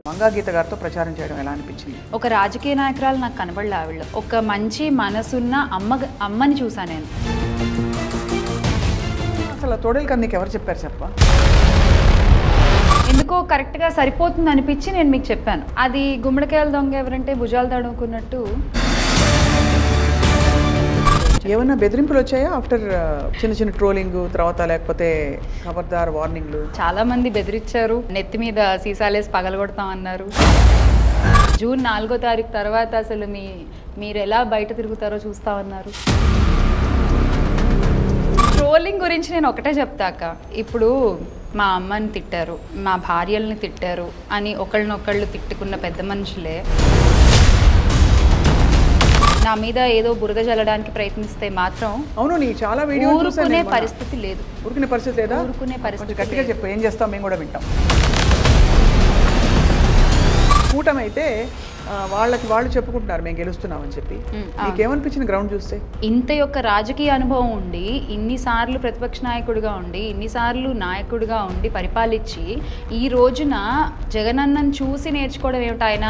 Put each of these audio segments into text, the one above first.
మంగా గీత గారితో ప్రచారం చేయడం ఎలా అనిపించింది ఒక రాజకీయ నాయకురాలు నాకు కనబడలే ఆవిడ ఒక మంచి మనసున్న అమ్మ అమ్మని చూసా నేను అసలు తోడేలు కన్నా నీకు ఎవరు చెప్పారు చెప్ప ఎందుకో కరెక్ట్గా సరిపోతుంది అనిపించి నేను మీకు చెప్పాను అది గుమ్మడికాయల దొంగ ఎవరంటే భుజాలు తడుముకున్నట్టు ఏమైనా బెదిరింపులు వచ్చాయా ఆఫ్టర్ చిన్న చిన్న ట్రోలింగ్ తర్వాత లేకపోతే ఖబర్దార్ వార్నింగ్లు చాలా మంది బెదిరించారు నెత్తి మీద సీసాలేసి పగలగొడతాం అన్నారు జూన్ నాలుగో తారీఖు తర్వాత అసలు మీ మీరు ఎలా బయట తిరుగుతారో చూస్తామన్నారు ట్రోలింగ్ గురించి నేను ఒకటే చెప్తాక ఇప్పుడు మా అమ్మని తిట్టారు మా భార్యల్ని తిట్టారు అని ఒకళ్ళనొకళ్ళు తిట్టుకున్న పెద్ద మనుషులే నా మీద ఏదో బురద చల్లడానికి ప్రయత్నిస్తే మాత్రం అవును నీ చాలా వీడియోలు చూసాను ఊరుకునే నేను మొన్న. పరిస్థితి లేదు ఊరుకునే పరిస్థితి లేదా ఊరుకునే పరిస్థితి కొంచెం గట్టిగా లేదు. చెప్పు ఏం చేస్తాం మేము కూడా వింటాం కూటమి అయితే ఆ, వాళ్ళకి వాళ్ళు చెప్పుకుంటున్నారు మేము గెలుస్తున్నామని చెప్పి ఉమ్, ఆ. నీకేమనిపించింది గ్రౌండ్ చూస్తే ఇంత యొక్క రాజకీయ అనుభవం ఉండి ఇన్నిసార్లు ప్రతిపక్ష నాయకుడిగా ఉండి ఇన్నిసార్లు నాయకుడిగా ఉండి పరిపాలించి ఈ రోజున జగనన్నను చూసి నేర్చుకోవడం ఏమిటి ఆయన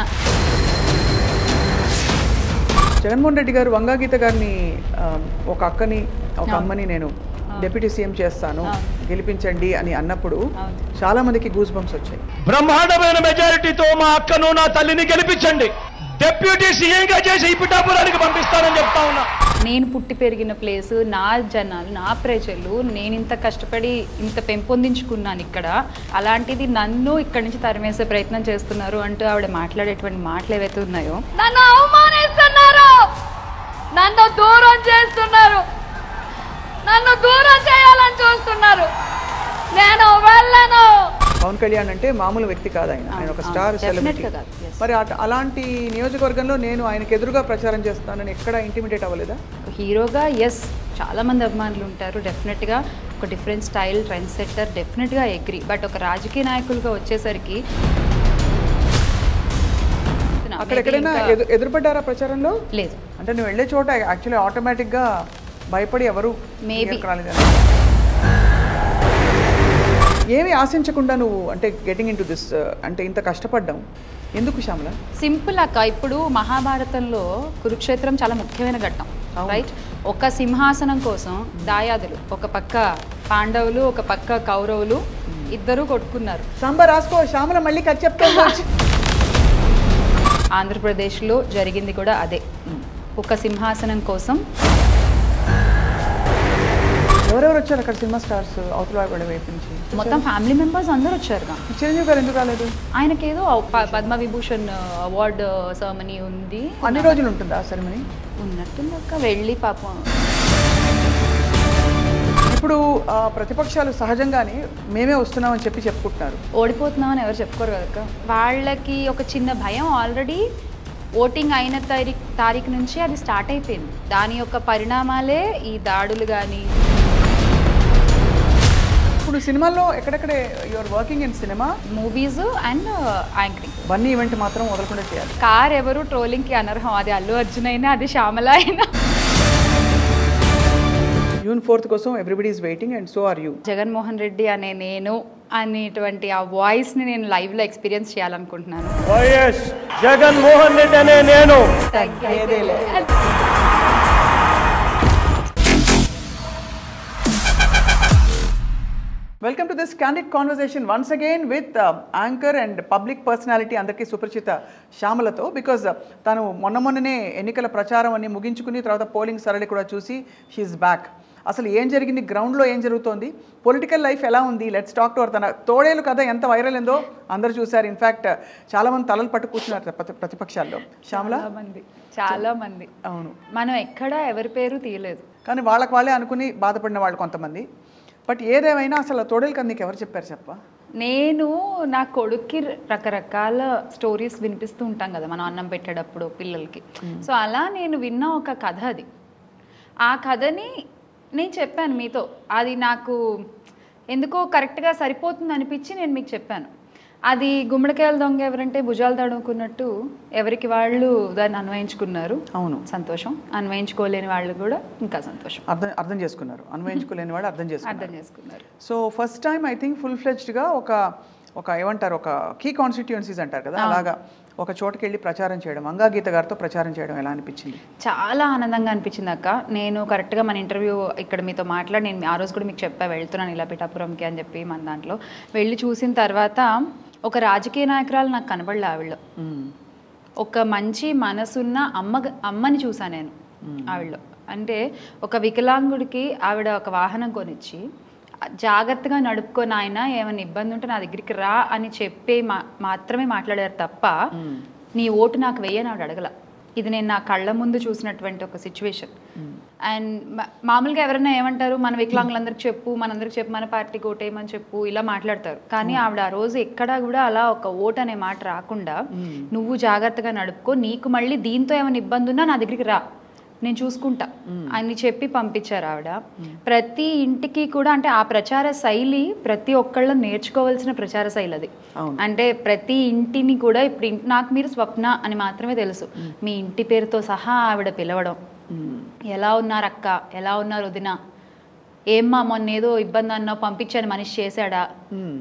జగన్మోహన్ రెడ్డి గారు వంగా గీత గారిని ఆ, ఒక అక్కని ఒక అవును. అమ్మని నేను అవును. డిప్యూటీ సీఎం చేస్తాను అవును. గెలిపించండి అని అన్నప్పుడు అవును. చాలా మందికి గూస్ బంప్స్ వచ్చాయి బ్రహ్మాండమైన మెజారిటీతో మా అక్కను నా తల్లిని గెలిపించండి డెప్యూటీ సీఎంగా చేసి ఈ పిఠాపురానికి పంపిస్తానని చెప్తా ఉన్నా నేను పుట్టి పెరిగిన ప్లేస్ నా జనాలు నా ప్రజలు నేను ఇంత కష్టపడి ఇంత పెంపొందించుకున్నాను ఇక్కడ అలాంటిది నన్ను ఇక్కడి నుంచి తరిమేసే ప్రయత్నం చేస్తున్నారు అంటూ ఆవిడ మాట్లాడేటువంటి మాటలు ఏవైతే ఉన్నాయో నన్ను అవమానిస్తున్నారు నన్ను దూరం చేస్తున్నారు నన్ను దూరం చేయాలని చూస్తున్నారు నేను వెళ్ళను పవన్ కళ్యాణ్ అంటే మామూలు వ్యక్తి కాదు ఆయన ఆయన ఒక అవును, స్టార్ definitely సెలబ్రిటీ గా కాదు, yes. మరి అట- అలాంటి నియోజకవర్గంలో నేను ఆయనకు ఎదురుగా ప్రచారం చేస్తానని ఎక్కడ ఇంటిమిడేట్ అవ్వలేదా హీరోగా ఎస్ చాలా మంది అభిమానులు ఉంటారు డెఫినెట్గా ఒక డిఫరెంట్ స్టైల్ ట్రెండ్ సెట్టర్ డెఫినెట్గా ఎగ్రీ బట్ ఒక రాజకీయ నాయకులుగా వచ్చేసరికి అక్కడ ఎక్కడైనా ఇంకా- ఎదు- ఎదురుపడ్డారా ప్రచారంలో లేదు అంటే నువ్వు వెళ్ళే చోట యాక్చువల్లీ ఆటోమేటిక్గా భయపడి ఎవరు Maybe. దగ్గరికి రాలేదని. ఏమి ఆశించకుండా నువ్వు అంటే గెటింగ్ ఇన్ టు దిస్ అంటే ఇంత కష్టపడ్డాం ఎందుకు శ్యామల సింపుల్ అక్క ఇప్పుడు మహాభారతంలో కురుక్షేత్రం చాలా ముఖ్యమైన ఘట్టం అవును. రైట్ ఒక సింహాసనం కోసం దాయాదులు ఒక పక్క పాండవులు ఒక పక్క కౌరవులు ఇద్దరు కొట్టుకున్నారు సాంబార్ రాసుకో శ్యామల మళ్ళీ కథ చెప్తాను ఆంధ్రప్రదేశ్లో జరిగింది కూడా అదే ఒక సింహాసనం కోసం ఎవరెవరు వచ్చారు అక్కడ సినిమా స్టార్స్ అవతల వాళ్ళ వైపు నుంచి మొత్తం ఫ్యామిలీ మెంబర్స్ అందరూ వచ్చారుగా చిరంజీవి గారు ఎందుకు రాలేదు ఆయనకేదో ప- పద్మ విభూషణ్ అవార్డు సెరమనీ ఉంది అన్ని రోజులు ఉంటుందా సెరమనీ ఉన్నట్టుంది అక్క వెళ్ళి పాపం ఇప్పుడు ఆ, ప్రతిపక్షాలు సహజంగానే మేమే వస్తున్నామని చెప్పి చెప్పుకుంటున్నారు ఓడిపోతున్నామని ఎవరు చెప్పుకోరు కదక్క వాళ్ళకి ఒక చిన్న భయం ఆల్రెడీ ఓటింగ్ అయిన తారీఖు తారీఖు నుంచి అది స్టార్ట్ అయిపోయింది దాని యొక్క పరిణామాలే ఈ దాడులు కానీ ఇప్పుడు సినిమాల్లో ఎక్కడెక్కడే your working in cinema movies and anchoring Bunny event మాత్రం వదలకుండా చేయాలి కార్ ఎవరు ట్రోలింగ్కి అనర్హం అది అల్లు అర్జున్ అయినా అది శ్యామల అయినా జూన్ ఫోర్త్ కోసం everybody is waiting and so are you Jaganmohan Reddy అనే నేను అనేటువంటి ఆ వాయిస్ని నేను లైవ్లో ఎక్స్పీరియన్స్ చేయాలనుకుంటున్నాను వైఎస్ జగన్మోహన్ రెడ్డి అనే నేను welcome to this candid conversation once again with anchor and public personality అందరికీ సుపరిచిత శ్యామలతో బికాజ్ తను మొన్న మొన్ననే ఎన్నికల ప్రచారం అన్ని ముగించుకుని తర్వాత పోలింగ్ సరళి కూడా చూసి షీఈ్ బ్యాక్ అసలు ఏం జరిగింది గ్రౌండ్లో ఏం జరుగుతోంది పొలిటికల్ లైఫ్ ఎలా ఉంది లెట్స్ టాక్ టు అవర్ తన తోడేలు కథ ఎంత వైరల్ ఏందో అందరూ చూశారు ఇన్ఫ్యాక్ట్ చాలా మంది తలలు పట్టు కూర్చున్నారు ప్రతి- ప్రతిపక్షాల్లో శ్యామల చాలా మంది చాలా మంది అవును మనం ఎక్కడా ఎవరి పేరు తీయలేదు కానీ వాళ్ళకి వాళ్ళే అనుకుని బాధపడిన వాళ్ళు కొంతమంది బట్ ఏదేమైనా అసలు ఆ తోడేలు కథ నీకు ఎవరు చెప్పారు చెప్ప నేను నా కొడుక్కి రకరకాల స్టోరీస్ వినిపిస్తూ ఉంటాం కదా మనం అన్నం పెట్టేటప్పుడు పిల్లలకి సో అలా నేను విన్న ఒక కథ అది ఆ కథని నేను చెప్పాను మీతో అది నాకు ఎందుకో కరెక్ట్గా సరిపోతుంది అనిపించి నేను మీకు చెప్పాను అది గుమ్మడికాయల దొంగ ఎవరంటే భుజాలు తడుముకున్నట్టు ఎవరికి వాళ్ళు దాన్ని అన్వయించుకున్నారు అవును సంతోషం అన్వయించుకోలేని వాళ్ళు కూడా ఇంకా సంతోషం అర్థం అర్థం చేసుకున్నారు అన్వయించుకోలేని వాడు అర్థం చేసుకున్నారు అర్థం చేసుకున్నారు so first time I think full ఫ్లెజ్డ్గా ఒక ఒక ఏమంటారు ఒక కీ కాన్స్టిట్యుయెన్సీస్ అంటారు కదా అలాగా ఒక చోటకి వెళ్ళి ప్రచారం చేయడం అంగాగీత గారితో ప్రచారం చేయడం ఎలా అనిపించింది చాలా ఆనందంగా అనిపించింది అక్క నేను కరెక్ట్గా మన ఇంటర్వ్యూ ఇక్కడ మీతో మాట్లాడి నేను ఆ రోజు కూడా మీకు చెప్పా వెళ్తున్నాను ఇలా పిఠాపురంకి అని చెప్పి మన దాంట్లో వెళ్ళి చూసిన తర్వాత ఒక రాజకీయ నాయకురాలు నాకు కనబడలే ఆవిడలో మ్మ్. ఒక మంచి మనసున్న అమ్మ అమ్మని చూసా నేను ఆవిడలో అంటే ఒక వికలాంగుడికి ఆవిడ ఒక వాహనం కొనిచ్చి జాగ్రత్తగా నడుపుకో నాయన ఏమైనా ఇబ్బంది ఉంటే నా దగ్గరికి రా అని చెప్పి మా మాత్రమే మాట్లాడారు తప్ప నీ ఓటు నాకు వెయ్యని ఆవిడ అడగల ఇది నేను నా కళ్ళ ముందు చూసినటువంటి ఒక సిచ్యువేషన్ అండ్ మామూలుగా ఎవరైనా ఏమంటారు మన వికలాంగులందరికి చెప్పు మనందరికి చెప్పు మన పార్టీకి ఓటేయమని చెప్పు ఇలా మాట్లాడతారు కానీ ఆవిడ ఆ రోజు ఎక్కడా కూడా అలా ఒక ఓట్ అనే మాట రాకుండా నువ్వు జాగ్రత్తగా నడుపుకో నీకు మళ్ళీ దీంతో ఏమైనా ఇబ్బంది ఉన్నా నా దగ్గరికి రా నేను చూసుకుంటా అని చెప్పి పంపించారు ఆవిడ ప్రతి ఇంటికి కూడా అంటే ఆ ప్రచార శైలి ప్రతి ఒక్కళ్ళు నేర్చుకోవాల్సిన ప్రచార శైలి అది అవును. అంటే ప్రతి ఇంటిని కూడా ఇప్పుడు ఇంటి- నాకు మీరు స్వప్న అని మాత్రమే తెలుసు మీ ఇంటి పేరుతో సహా ఆవిడ పిలవడం మ్మ్. ఎలా ఉన్నారు అక్క ఎలా ఉన్నారు వదిన ఏమ్మా మొన్న ఏదో ఇబ్బంది అన్నావు పంపించాను మనిషి చేశాడా మ్మ్.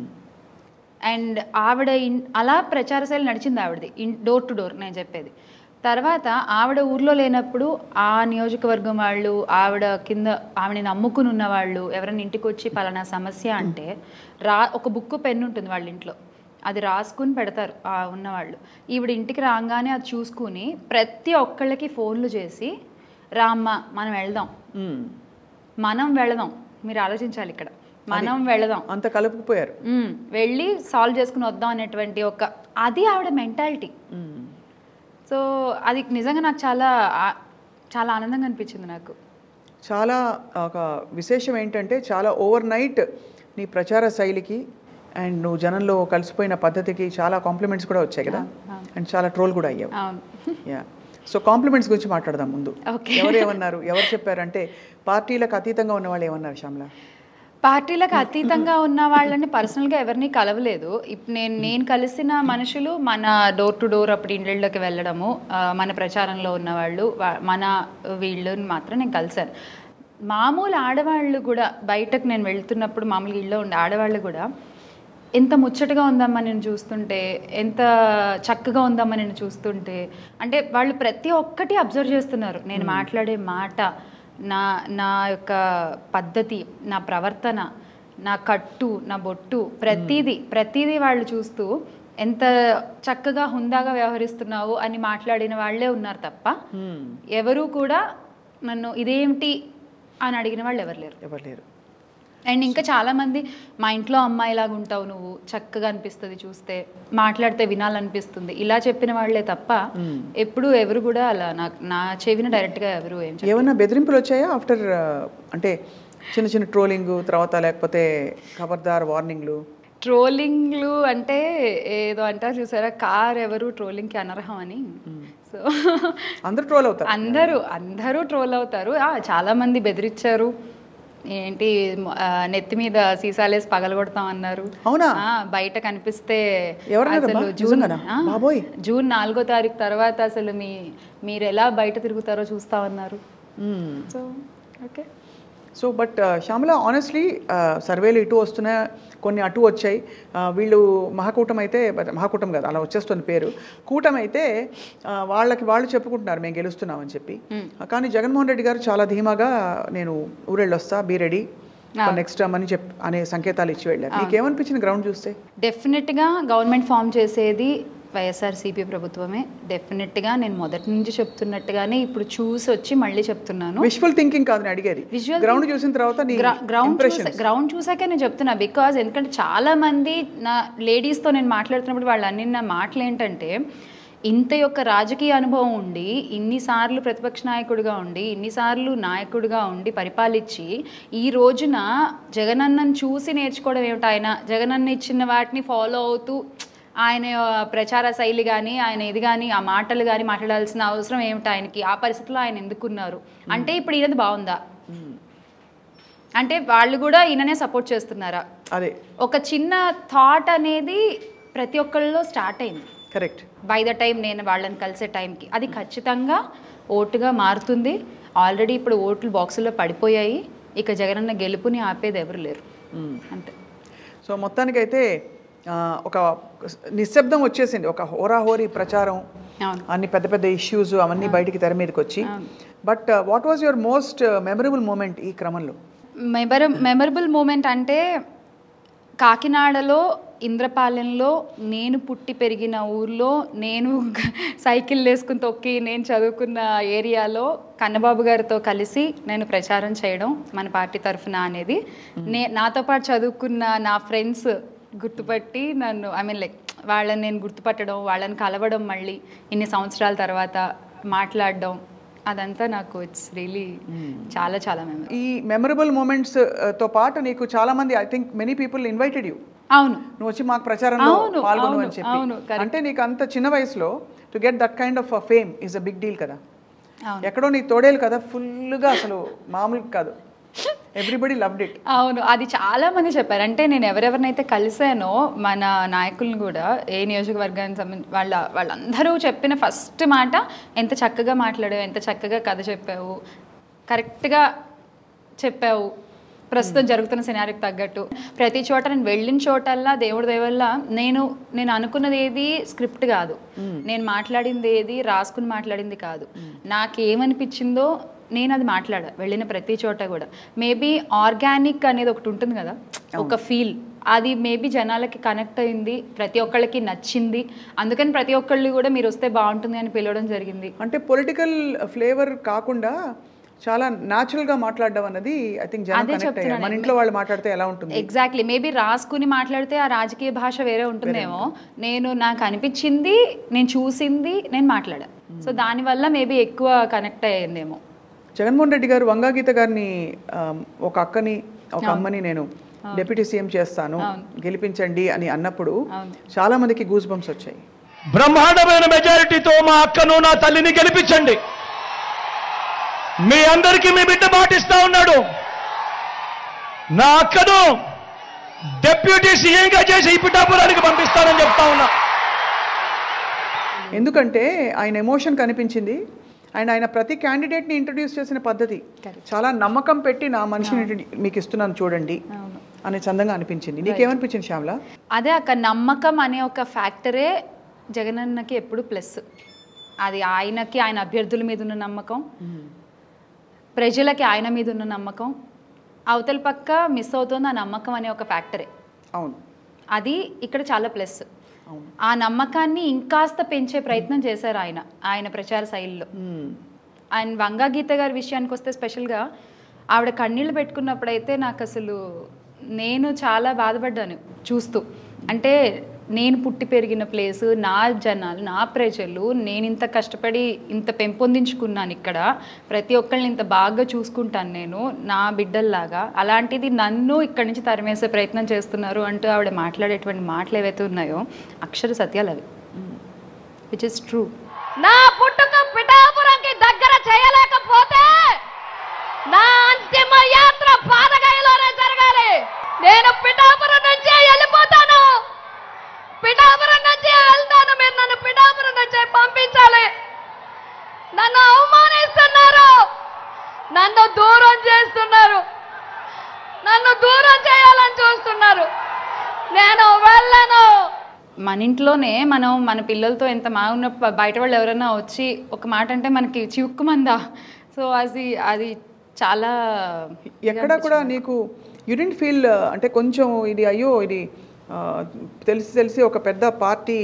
అండ్ ఆవిడ ఇన్- అలా ప్రచార శైలి నడిచింది ఆవిడది ఇన్ డోర్ టు డోర్ నేను చెప్పేది తర్వాత ఆవిడ ఊర్లో లేనప్పుడు ఆ నియోజకవర్గం వాళ్ళు ఆవిడ కింద ఆవిడని నమ్ముకుని ఉన్న వాళ్ళు ఎవరైనా ఇంటికి వచ్చి పలానా సమస్య అంటే రా ఒక బుక్ పెన్ ఉంటుంది వాళ్ళ ఇంట్లో అది రాసుకుని పెడతారు ఆ ఉన్నవాళ్ళు ఈవిడ ఇంటికి రాగానే అది చూసుకుని ప్రతి ఒక్కళ్ళకి ఫోన్లు చేసి రామ్మ మనం వెళ్దాం మ్మ్. మనం వెళదాం మీరు ఆలోచించాలి ఇక్కడ మనం వెళదాం అంత కలుపుకుపోయారు మ్మ్. వెళ్ళి సాల్వ్ చేసుకుని వద్దాం అనేటువంటి ఒక అది ఆవిడ మెంటాలిటీ మ్మ్. సో అది నిజంగా నాకు చాలా ఆ- చాలా ఆనందంగా అనిపించింది నాకు చాలా ఒక విశేషం ఏంటంటే చాలా ఓవర్ నైట్ నీ ప్రచార శైలికి అండ్ నువ్వు జనంలో కలిసిపోయిన పద్ధతికి చాలా కాంప్లిమెంట్స్ కూడా వచ్చాయి కదా అండ్ చాలా ట్రోల్ కూడా అయ్యావు అవును యా సో కాంప్లిమెంట్స్ గురించి మాట్లాడదాం ముందు Okay. ఎవరు ఏమన్నారు ఎవరు చెప్పారంటే పార్టీలకు అతీతంగా ఉన్న వాళ్ళు ఏమన్నారు శ్యామల పార్టీలకు అతీతంగా ఉన్న వాళ్ళని పర్సనల్గా ఎవరిని కలవలేదు ఇప్పుడు నేను నేను కలిసిన మనుషులు మన డోర్ టు డోర్ అప్పుడు ఇండ్లకి వెళ్ళడము ఆ, మన ప్రచారంలో ఉన్నవాళ్ళు వా- మన వీళ్ళని మాత్రం నేను కలిశాను మామూలు ఆడవాళ్ళు కూడా బయటకు నేను వెళ్తున్నప్పుడు మామూలుగా ఇళ్ళలో ఉండే ఆడవాళ్ళు కూడా ఎంత ముచ్చటగా ఉందమ్మా నేను చూస్తుంటే ఎంత చక్కగా ఉందమ్మా నేను చూస్తుంటే అంటే వాళ్ళు ప్రతి ఒక్కటి అబ్జర్వ్ చేస్తున్నారు నేను మాట్లాడే మాట నా నా యొక్క పద్ధతి నా ప్రవర్తన నా కట్టు నా బొట్టు ప్రతిదీ ప్రతిదీ వాళ్ళు చూస్తూ ఎంత చక్కగా హుందాగా వ్యవహరిస్తున్నావు అని మాట్లాడిన వాళ్ళే ఉన్నారు తప్ప ఎవరు కూడా నన్ను ఇదేమిటి అని అడిగిన వాళ్ళు ఎవరు లేరు ఎవరు లేరు అండ్ ఇంకా చాలా మంది మా ఇంట్లో అమ్మాయిలాగా ఉంటావు నువ్వు చక్కగా అనిపిస్తుంది చూస్తే మాట్లాడితే వినాలనిపిస్తుంది ఇలా చెప్పిన వాళ్ళే తప్ప ఎప్పుడు ఎవరు కూడా అలా నాకు నా చెవిన డైరెక్ట్గా ఎవరు ఏం చెప్ప ఏమన్నా బెదిరింపులు వచ్చాయా ఆఫ్టర్ అంటే చిన్న చిన్న ట్రోలింగ్ తర్వాత లేకపోతే ఖబర్దార్ వార్నింగ్లు ట్రోలింగ్లు అంటే ఏదో అంటారు చూసారా కార్ ఎవరు ట్రోలింగ్కి అనర్హం అని సో అందరూ ట్రోల్ అవుతారు అందరూ అందరూ ట్రోల్ అవుతారు ఆ, చాలా మంది బెదిరించారు ఏంటి ఆ, నెత్తి మీద సీసాలేసి పగలగొడతాం అన్నారు అవునా? ఆ, బయట కనిపిస్తే ఎవరన్నారమ్మా? అసలు జూన్ నిజంగానా? ఆ, బాబోయ్. జూన్ నాలుగో తారీఖు తర్వాత అసలు మీ మీరు ఎలా బయట తిరుగుతారో చూస్తామన్నారు so okay so but Shyamala honestly సర్వేలు ఇటు వస్తున్నాయి కొన్ని అటు వచ్చాయి ఆ, వీళ్ళు మహాకూటం అయితే but మహాకూటం కాదు అలా వచ్చేస్తుంది పేరు కూటమి అయితే ఆ, వాళ్ళకి వాళ్ళు చెప్పుకుంటున్నారు మేము గెలుస్తున్నామని చెప్పి కానీ జగన్మోహన్ రెడ్డి గారు చాలా ధీమాగా నేను ఊరెళ్ళొస్తా బీ రెడీ నెక్స్ట్ టైం అని చెప్ అనే సంకేతాలు ఇచ్చి వెళ్ళారు మీకు ఏమనిపించింది గ్రౌండ్ చూస్తే డెఫినెట్గా గవర్నమెంట్ ఫామ్ చేసేది వైఎస్ఆర్సీపీ ప్రభుత్వమే డెఫినెట్గా నేను మొదటి నుంచి చెప్తున్నట్టుగానే ఇప్పుడు చూసి వచ్చి మళ్ళీ చెప్తున్నాను విజువల్ థింకింగ్ కాదు నేను అడిగేది Visual గ్రౌండ్ చూసిన తర్వాత నీ గ్రౌండ్ impressions. చూసా గ్రౌండ్ చూసాకే నేను చెప్తున్నా బికాజ్ ఎందుకంటే చాలా మంది నా లేడీస్తో నేను మాట్లాడుతున్నప్పుడు వాళ్ళు అన్ని నా మాటలు ఏంటంటే ఇంత యొక్క రాజకీయ అనుభవం ఉండి ఇన్నిసార్లు ప్రతిపక్ష నాయకుడిగా ఉండి ఇన్నిసార్లు నాయకుడిగా ఉండి పరిపాలించి ఈ రోజున జగనన్నను చూసి నేర్చుకోవడం ఏమిటి ఆయన జగనన్న ఇచ్చిన వాటిని ఫాలో అవుతూ ఆయన ప్రచార శైలి కానీ ఆయన ఇది కానీ ఆ మాటలు కానీ మాట్లాడాల్సిన అవసరం ఏమిటి ఆయనకి ఆ పరిస్థితిలో ఆయన ఎందుకున్నారు అంటే ఇప్పుడు ఈయనది బాగుందా అంటే వాళ్ళు కూడా ఈయననే సపోర్ట్ చేస్తున్నారా అదే ఒక చిన్న థాట్ అనేది ప్రతి ఒక్కళ్ళలో స్టార్ట్ అయింది కరెక్ట్ బై ద టైం నేను వాళ్ళని కలిసే టైంకి అది ఖచ్చితంగా ఓటుగా మారుతుంది ఆల్రెడీ ఇప్పుడు ఓట్లు బాక్సుల్లో పడిపోయాయి ఇక జగనన్న గెలుపుని ఆపేది ఎవరు లేరు అంతే సో మొత్తానికైతే ఆ, ఒక నిశ్శబ్దం వచ్చేసింది ఒక హోరాహోరీ ప్రచారం అవును అన్ని పెద్ద పెద్ద ఇష్యూస్ అవన్నీ బయటికి తెర మీదకి వచ్చి but what was your most memorable moment ఈ క్రమంలో మెమర మెమరబుల్ మూమెంట్ అంటే కాకినాడలో ఇంద్రపాలెంలో నేను పుట్టి పెరిగిన ఊర్లో నేను సైకిల్ వేసుకుని తొక్కి నేను చదువుకున్న ఏరియాలో కన్నబాబు గారితో కలిసి నేను ప్రచారం చేయడం మన పార్టీ తరఫున అనేది నే నాతో పాటు చదువుకున్న నా ఫ్రెండ్స్ గుర్తుపట్టి నన్ను ఐ మీన్ లైక్ వాళ్ళని నేను గుర్తుపట్టడం వాళ్ళని కలవడం మళ్ళీ ఇన్ని సంవత్సరాల తర్వాత మాట్లాడడం అదంతా నాకు ఇట్స్ రియలీ చాలా చాలా మెమరీ ఈ మెమరబుల్ మూమెంట్స్ తో పాటు నీకు చాలా మంది I think many people invited you అవును నువ్వు వచ్చి మాకు ప్రచారంలో అవును, పాల్గొను అవును, అని చెప్పి అవును, correct. అంటే నీకు అంత చిన్న వయసులో to get that kind of fame is a big deal కదా అవును. ఎక్కడో నీ తోడేలు కదా ఫుల్గా అసలు మామూలు కాదు ఎవ్రీబడి లవ్డ్ ఇట్ అవును అది చాలా మంది చెప్పారు అంటే నేను ఎవరెవరినైతే కలిసానో మన నాయకులను కూడా ఏ నియోజకవర్గానికి సంబంధించి వాళ్ళ వాళ్ళందరూ చెప్పిన ఫస్ట్ మాట ఎంత చక్కగా మాట్లాడావు ఎంత చక్కగా కథ చెప్పావు కరెక్ట్గా చెప్పావు ప్రస్తుతం జరుగుతున్న సినారికి తగ్గట్టు ప్రతి చోట నేను వెళ్ళిన చోటల్లా దేవుడి దయవల్ల నేను నేను అనుకున్నది ఏది స్క్రిప్ట్ కాదు నేను మాట్లాడింది ఏది రాసుకుని మాట్లాడింది కాదు నాకేమనిపించిందో నేను అది మాట్లాడా వెళ్ళిన ప్రతి చోట కూడా మేబీ ఆర్గానిక్ అనేది ఒకటి ఉంటుంది కదా ఒక ఫీల్ అది మేబీ జనాలకి కనెక్ట్ అయింది ప్రతి ఒక్కళ్ళకి నచ్చింది అందుకని ప్రతి ఒక్కళ్ళు కూడా మీరు వస్తే బాగుంటుంది అని పిలవడం జరిగింది అంటే పొలిటికల్ ఫ్లేవర్ కాకుండా చాలా natural గా మాట్లాడడం అన్నది ఐ థింక్ జనం అదే కనెక్ట్ అయ్యారు మన చెప్తున్నాను. ఇంట్లో వాళ్ళు మాట్లాడితే ఎలా ఉంటుంది ఎగ్జాక్ట్లీ మేబీ రాసుకుని మాట్లాడితే ఆ రాజకీయ భాష వేరే ఉంటుందేమో నేను నాకు అనిపించింది నేను చూసింది నేను మాట్లాడా సో దానివల్ల మేబీ ఎక్కువ కనెక్ట్ అయ్యిందేమో జగన్మోహన్ రెడ్డి గారు వంగా గీత గారిని ఆ, ఒక అక్కని ఒక అమ్మని నేను డిప్యూటీ సీఎం చేస్తాను గెలిపించండి అని అన్నప్పుడు అవును. చాలా మందికి గూస్ బంప్స్ వచ్చాయి బ్రహ్మాండమైన మెజారిటీతో మా అక్కను నా తల్లిని గెలిపించండి మీ అందరికీ మీ బిడ్డ మాటిస్తా ఉన్నాడు నా అక్కను డెప్యూటీ సీఎంగా చేసి ఈ పిఠాపురానికి పంపిస్తానని చెప్తా ఉన్నా ఎందుకంటే ఆయన ఎమోషన్ కనిపించింది అండ్ ఆయన ప్రతి క్యాండిడేట్ని ఇంట్రడ్యూస్ చేసిన పద్ధతి చాలా నమ్మకం పెట్టి నా మనిషిని ఇంట్రడ్యూ- మీకు ఇస్తున్నాను చూడండి అవును అనే చందంగా అనిపించింది నీకేమనిపించింది శ్యామల అదే అక్క నమ్మకం అనే ఒక ఫ్యాక్టరే జగనన్నకి ఎప్పుడు ప్లస్ అది ఆయనకి ఆయన అభ్యర్థుల మీద ఉన్న నమ్మకం ప్రజలకి ఆయన మీద ఉన్న నమ్మకం అవతల పక్క మిస్ అవుతుంది ఆ నమ్మకం అనే ఒక ఫ్యాక్టరే అవును అది ఇక్కడ చాలా ప్లస్ అవును ఆ నమ్మకాన్ని ఇంకాస్త పెంచే ప్రయత్నం చేశారు ఆయన ఆయన ప్రచార శైలిలో మ్మ్. ఆయన వంగా గీత గారి విషయానికి వస్తే స్పెషల్గా ఆవిడ కన్నీళ్ళు పెట్టుకున్నప్పుడైతే నాకు అసలు నేను చాలా బాధపడ్డాను చూస్తూ అంటే నేను పుట్టి పెరిగిన ప్లేస్ నా జనాలు నా ప్రజలు నేను ఇంత కష్టపడి ఇంత పెంపొందించుకున్నాను ఇక్కడ ప్రతి ఒక్కళ్ళని ఇంత బాగా చూసుకుంటాను నేను నా బిడ్డల్లాగా అలాంటిది నన్ను ఇక్కడి నుంచి తరిమేసే ప్రయత్నం చేస్తున్నారు అంటూ ఆవిడ మాట్లాడేటువంటి మాటలు ఏవైతే ఉన్నాయో అక్షర సత్యాలు అవి విచ్ ఇస్ ట్రూ నా పుట్టుక పిఠాపురంకి దగ్గర చేయలేకపోతే నా అంతిమ యాత్ర పాదగయలోనే జరగాలి నేను పిఠాపురం నుంచి వెళ్ళిపోతాను పిఠాపురం నుంచి వెళ్తాను మీరు నన్ను పిఠాపురం నుంచి పంపించాలి నన్ను అవమానిస్తున్నారు నన్ను దూరం చేస్తున్నారు నన్ను దూరం చేయాలని చూస్తున్నారు నేను వెళ్ళను మన ఇంట్లోనే మనం మన పిల్లలతో ఎంత బాగున్న బయట వాళ్ళు ఎవరైనా వచ్చి ఒక మాట అంటే మనకి చివుక్కుమందా సో అది అది చాలా ఎక్కడ కూడా నీకు యు డెంట్ ఫీల్ అంటే కొంచెం ఇది అయ్యో ఇది ఆ, తెలిసి తెలిసి ఒక పెద్ద పార్టీ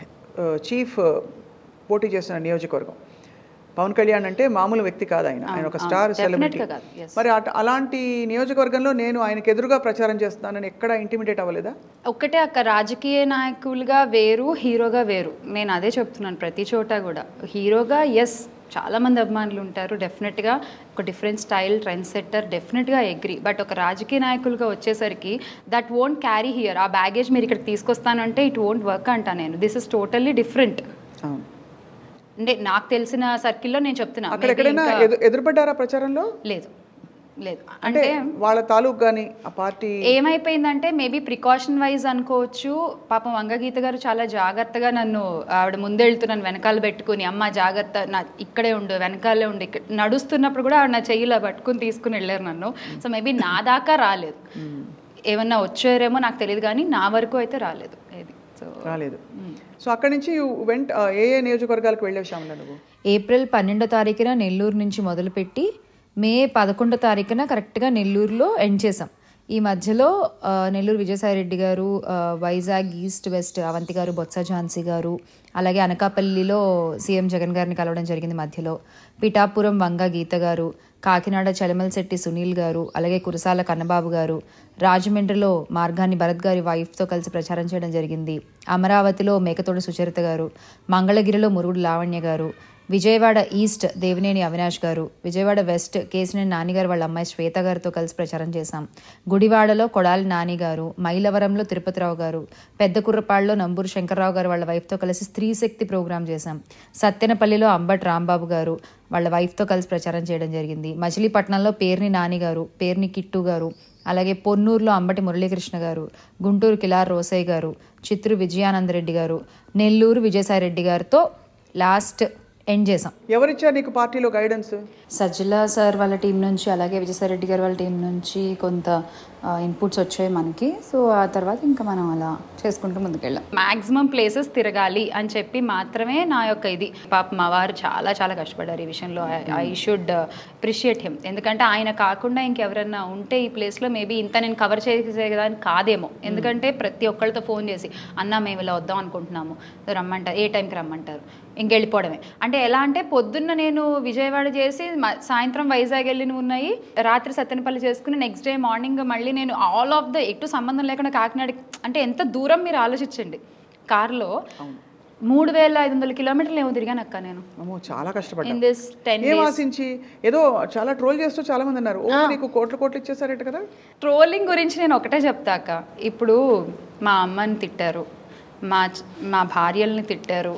చీఫ్ పోటీ చేస్తున్న నియోజకవర్గం పవన్ కళ్యాణ్ అంటే మామూలు వ్యక్తి కాదు ఆయన ఆయన ఒక అవును, స్టార్ definitely సెలబ్రిటీ గా కాదు, yes. మరి అట- అలాంటి నియోజకవర్గంలో నేను ఆయనకు ఎదురుగా ప్రచారం చేస్తున్నానని ఎక్కడ ఇంటిమిడేట్ అవ్వలేదా ఒక్కటే అక్క రాజకీయ నాయకులుగా వేరు హీరోగా వేరు నేను అదే చెప్తున్నాను ప్రతి చోట కూడా హీరోగా ఎస్ చాలా మంది అభిమానులు ఉంటారు డెఫినెట్గా ఒక డిఫరెంట్ స్టైల్ ట్రెండ్ సెట్టర్ డెఫినెట్గా అగ్రి బట్ ఒక రాజకీయ నాయకులుగా వచ్చేసరికి దట్ వోంట్ క్యారీ హియర్ ఆ బ్యాగేజ్ మీరు ఇక్కడ తీసుకొస్తానంటే ఇట్ వోంట్ వర్క్ అంటా నేను దిస్ ఇస్ టోటల్లీ డిఫరెంట్ అవును అంటే నాకు తెలిసిన సర్కిల్లో నేను చెప్తున్నా అక్కడ Maybe ఎక్కడైనా ఇంకా- ఎదు- ఎదురుపడ్డారా ప్రచారంలో లేదు లేదు అంటే అంటే వాళ్ళ తాలూకు కానీ ఆ పార్టీ ఏమైపోయిందంటే మేబీ ప్రికాషన్ వైజ్ అనుకోవచ్చు పాపం వంగగీత గారు చాలా జాగ్రత్తగా నన్ను ఆవిడ ముందెళ్తున్నాను వెనకాల పెట్టుకుని అమ్మ జాగ్రత్త నా ఇక్కడే ఉండు వెనకాలే ఉండు ఇక్కడ నడుస్తున్నప్పుడు కూడా ఆవిడ నా చెయ్యిలో పట్టుకుని తీసుకుని వెళ్ళారు నన్ను సో మేబీ నా దాకా రాలేదు ఏమన్నా వచ్చారేమో నాకు తెలియదు కానీ నా వరకు అయితే రాలేదు ఏది సో రాలేదు సో అక్కడి నుంచి వెంట ఏ ఏ నియోజకవర్గాలకు వెళ్ళావు శ్యామల నువ్వు ఏప్రిల్ పన్నెండో తారీఖున నెల్లూరు నుంచి మొదలుపెట్టి మే పదకొండో తారీఖున కరెక్ట్గా నెల్లూరులో ఎండ్ చేసాం ఈ మధ్యలో ఆ, నెల్లూరు విజయసాయిరెడ్డి గారు ఆ, వైజాగ్ ఈస్ట్ వెస్ట్ అవంతి గారు బొత్స ఝాన్సీ గారు అలాగే అనకాపల్లిలో సీఎం జగన్ గారిని కలవడం జరిగింది మధ్యలో పిఠాపురం వంగ గీత గారు కాకినాడ చలమలశెట్టి సునీల్ గారు అలాగే కురసాల కన్నబాబు గారు రాజమండ్రిలో మార్గాన్ని భరత్ గారి వైఫ్తో కలిసి ప్రచారం చేయడం జరిగింది అమరావతిలో మేకతోటి సుచరిత గారు మంగళగిరిలో మురుగుడు లావణ్య గారు విజయవాడ ఈస్ట్ దేవినేని అవినాష్ గారు విజయవాడ వెస్ట్ కేసినేని నానిగారు వాళ్ళ అమ్మాయి శ్వేత గారితో కలిసి ప్రచారం చేశాం గుడివాడలో కొడాలి నాని గారు మైలవరంలో తిరుపతిరావు గారు పెద్ద కుర్రపాడులో నంబూరు శంకర్రావు గారు వాళ్ళ వైఫ్తో కలిసి స్త్రీ శక్తి ప్రోగ్రాం చేశాం సత్తెనపల్లిలో అంబట్ రాంబాబు గారు వాళ్ళ వైఫ్తో కలిసి ప్రచారం చేయడం జరిగింది మచిలీపట్నంలో పేర్ని నాని గారు పేర్ని కిట్టు గారు అలాగే పొన్నూరులో అంబటి మురళీకృష్ణ గారు గుంటూరు కిలార్ రోసయ్య గారు చిత్తూరు విజయానందరెడ్డి గారు నెల్లూరు విజయసాయిరెడ్డి గారితో లాస్ట్ ఎండ్ చేసాం ఎవరిచ్చారు నీకు పార్టీలో గైడెన్స్ సజ్జల సార్ వాళ్ళ టీం నుంచి అలాగే విజయసాయిరెడ్డి గారు వాళ్ళ టీం నుంచి కొంత ఇన్పుట్స్ వచ్చాయి మనకి సో ఆ తర్వాత ఇంకా మనం అలా చేసుకుంటూ ముందుకెళ్ళాం మాక్సిమం ప్లేసెస్ తిరగాలి అని చెప్పి మాత్రమే నా యొక్క ఇది పాప మా వారు చాలా చాలా కష్టపడ్డారు ఈ విషయంలో ఐ షుడ్ అప్రిషియేట్ హిమ్ ఎందుకంటే ఆయన కాకుండా ఇంకెవరన్నా ఉంటే ఈ ప్లేస్లో మేబీ ఇంత నేను కవర్ చేసేదాన్ని కాదేమో ఎందుకంటే ప్రతి ఒక్కళ్ళతో ఫోన్ చేసి అన్న మేము ఇలా వద్దాం అనుకుంటున్నాము రమ్మంటారు ఏ టైంకి రమ్మంటారు ఇంకెళ్ళిపోవడమే అంటే ఎలా అంటే పొద్దున్న నేను విజయవాడ చేసి మ- సాయంత్రం వైజాగ్ వెళ్ళినవి ఉన్నాయి రాత్రి సత్తెనపల్లి చేసుకుని నెక్స్ట్ డే మార్నింగ్ మళ్ళీ నేను ఆల్ ఆఫ్ ద ఎటు సంబంధం లేకుండా కాకినాడ అంటే ఎంత దూరం మీరు ఆలోచించండి కార్లో మూడు వేల ఐదు వందల కిలోమీటర్లు ఏమో తిరిగాను అక్క నేను అమ్మో చాలా కష్టపడ్డా ఇన్ దిస్ టెన్ ఏం ఆశించి ఏదో చాలా ట్రోల్ చేస్తూ చాలా మంది అన్నారు ఓ నీకు కోట్లు కోట్లు ఇచ్చేసారట కదా ట్రోలింగ్ గురించి నేను ఒకటే చెప్తాక ఇప్పుడు మా అమ్మని తిట్టారు మా చ- మా భార్యల్ని తిట్టారు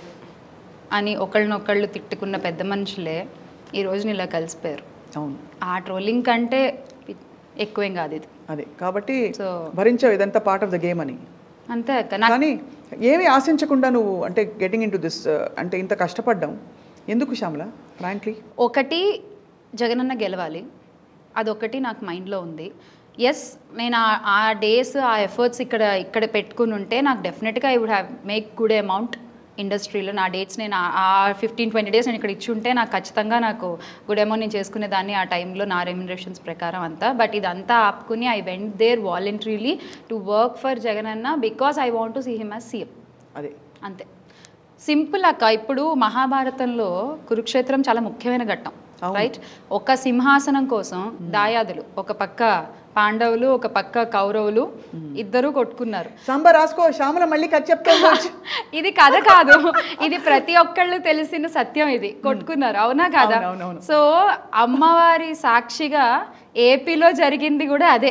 అని ఒకళ్ళనొకళ్ళు తిట్టుకున్న పెద్ద మనుషులే ఈ రోజున ఇలా కలిసిపోయారు అవును ఆ ట్రోలింగ్ కంటే పి- ఎక్కువేం కాదు ఇది అదే కాబట్టి సో భరించావు ఇదంతా పార్ట్ ఆఫ్ ద గేమ్ అని అంతే అక్క నాకు కానీ ఏమి ఆశించకుండా నువ్వు అంటే గెటింగ్ ఇన్ టు దిస్ అంటే ఇంత కష్టపడ్డాం ఎందుకు శ్యామల ఫ్రాంక్లీ ఒకటి జగనన్న గెలవాలి అదొకటి నాకు మైండ్లో ఉంది ఎస్ నేను ఆ- ఆ డేస్ ఆ ఎఫర్ట్స్ ఇక్కడ ఇక్కడ పెట్టుకుని ఉంటే నాకు డెఫినెట్గా I would have make good amount ఇండస్ట్రీలో నా డేట్స్ నేను ఆ- ఆ ఫిఫ్టీన్ ట్వంటీ డేస్ నేను ఇక్కడ ఇచ్చి ఉంటే నాకు ఖచ్చితంగా నాకు గుడ్ అమౌంట్ నేను చేసుకునేదాన్ని ఆ టైంలో నా రెమ్యునరేషన్స్ ప్రకారం అంతా బట్ ఇదంతా ఆపుకుని I went there voluntarily to work for Jaganna because I want to see him as CM అదే అంతే సింపుల్ అక్క ఇప్పుడు మహాభారతంలో కురుక్షేత్రం చాలా ముఖ్యమైన ఘట్టం రైట్ ఒక సింహాసనం కోసం దాయాదులు ఒక పక్క పాండవులు ఒక పక్క కౌరవులు ఇద్దరు కొట్టుకున్నారు సాంబార్ రాసుకో శ్యామల మళ్ళీ కథ చెప్తాను ఇది కథ కాదు ఇది ప్రతి ఒక్కళ్ళు తెలిసిన సత్యం ఇది కొట్టుకున్నారు అవునా కాదా అవునవునవును. సో అమ్మవారి సాక్షిగా ఏపీలో జరిగింది కూడా అదే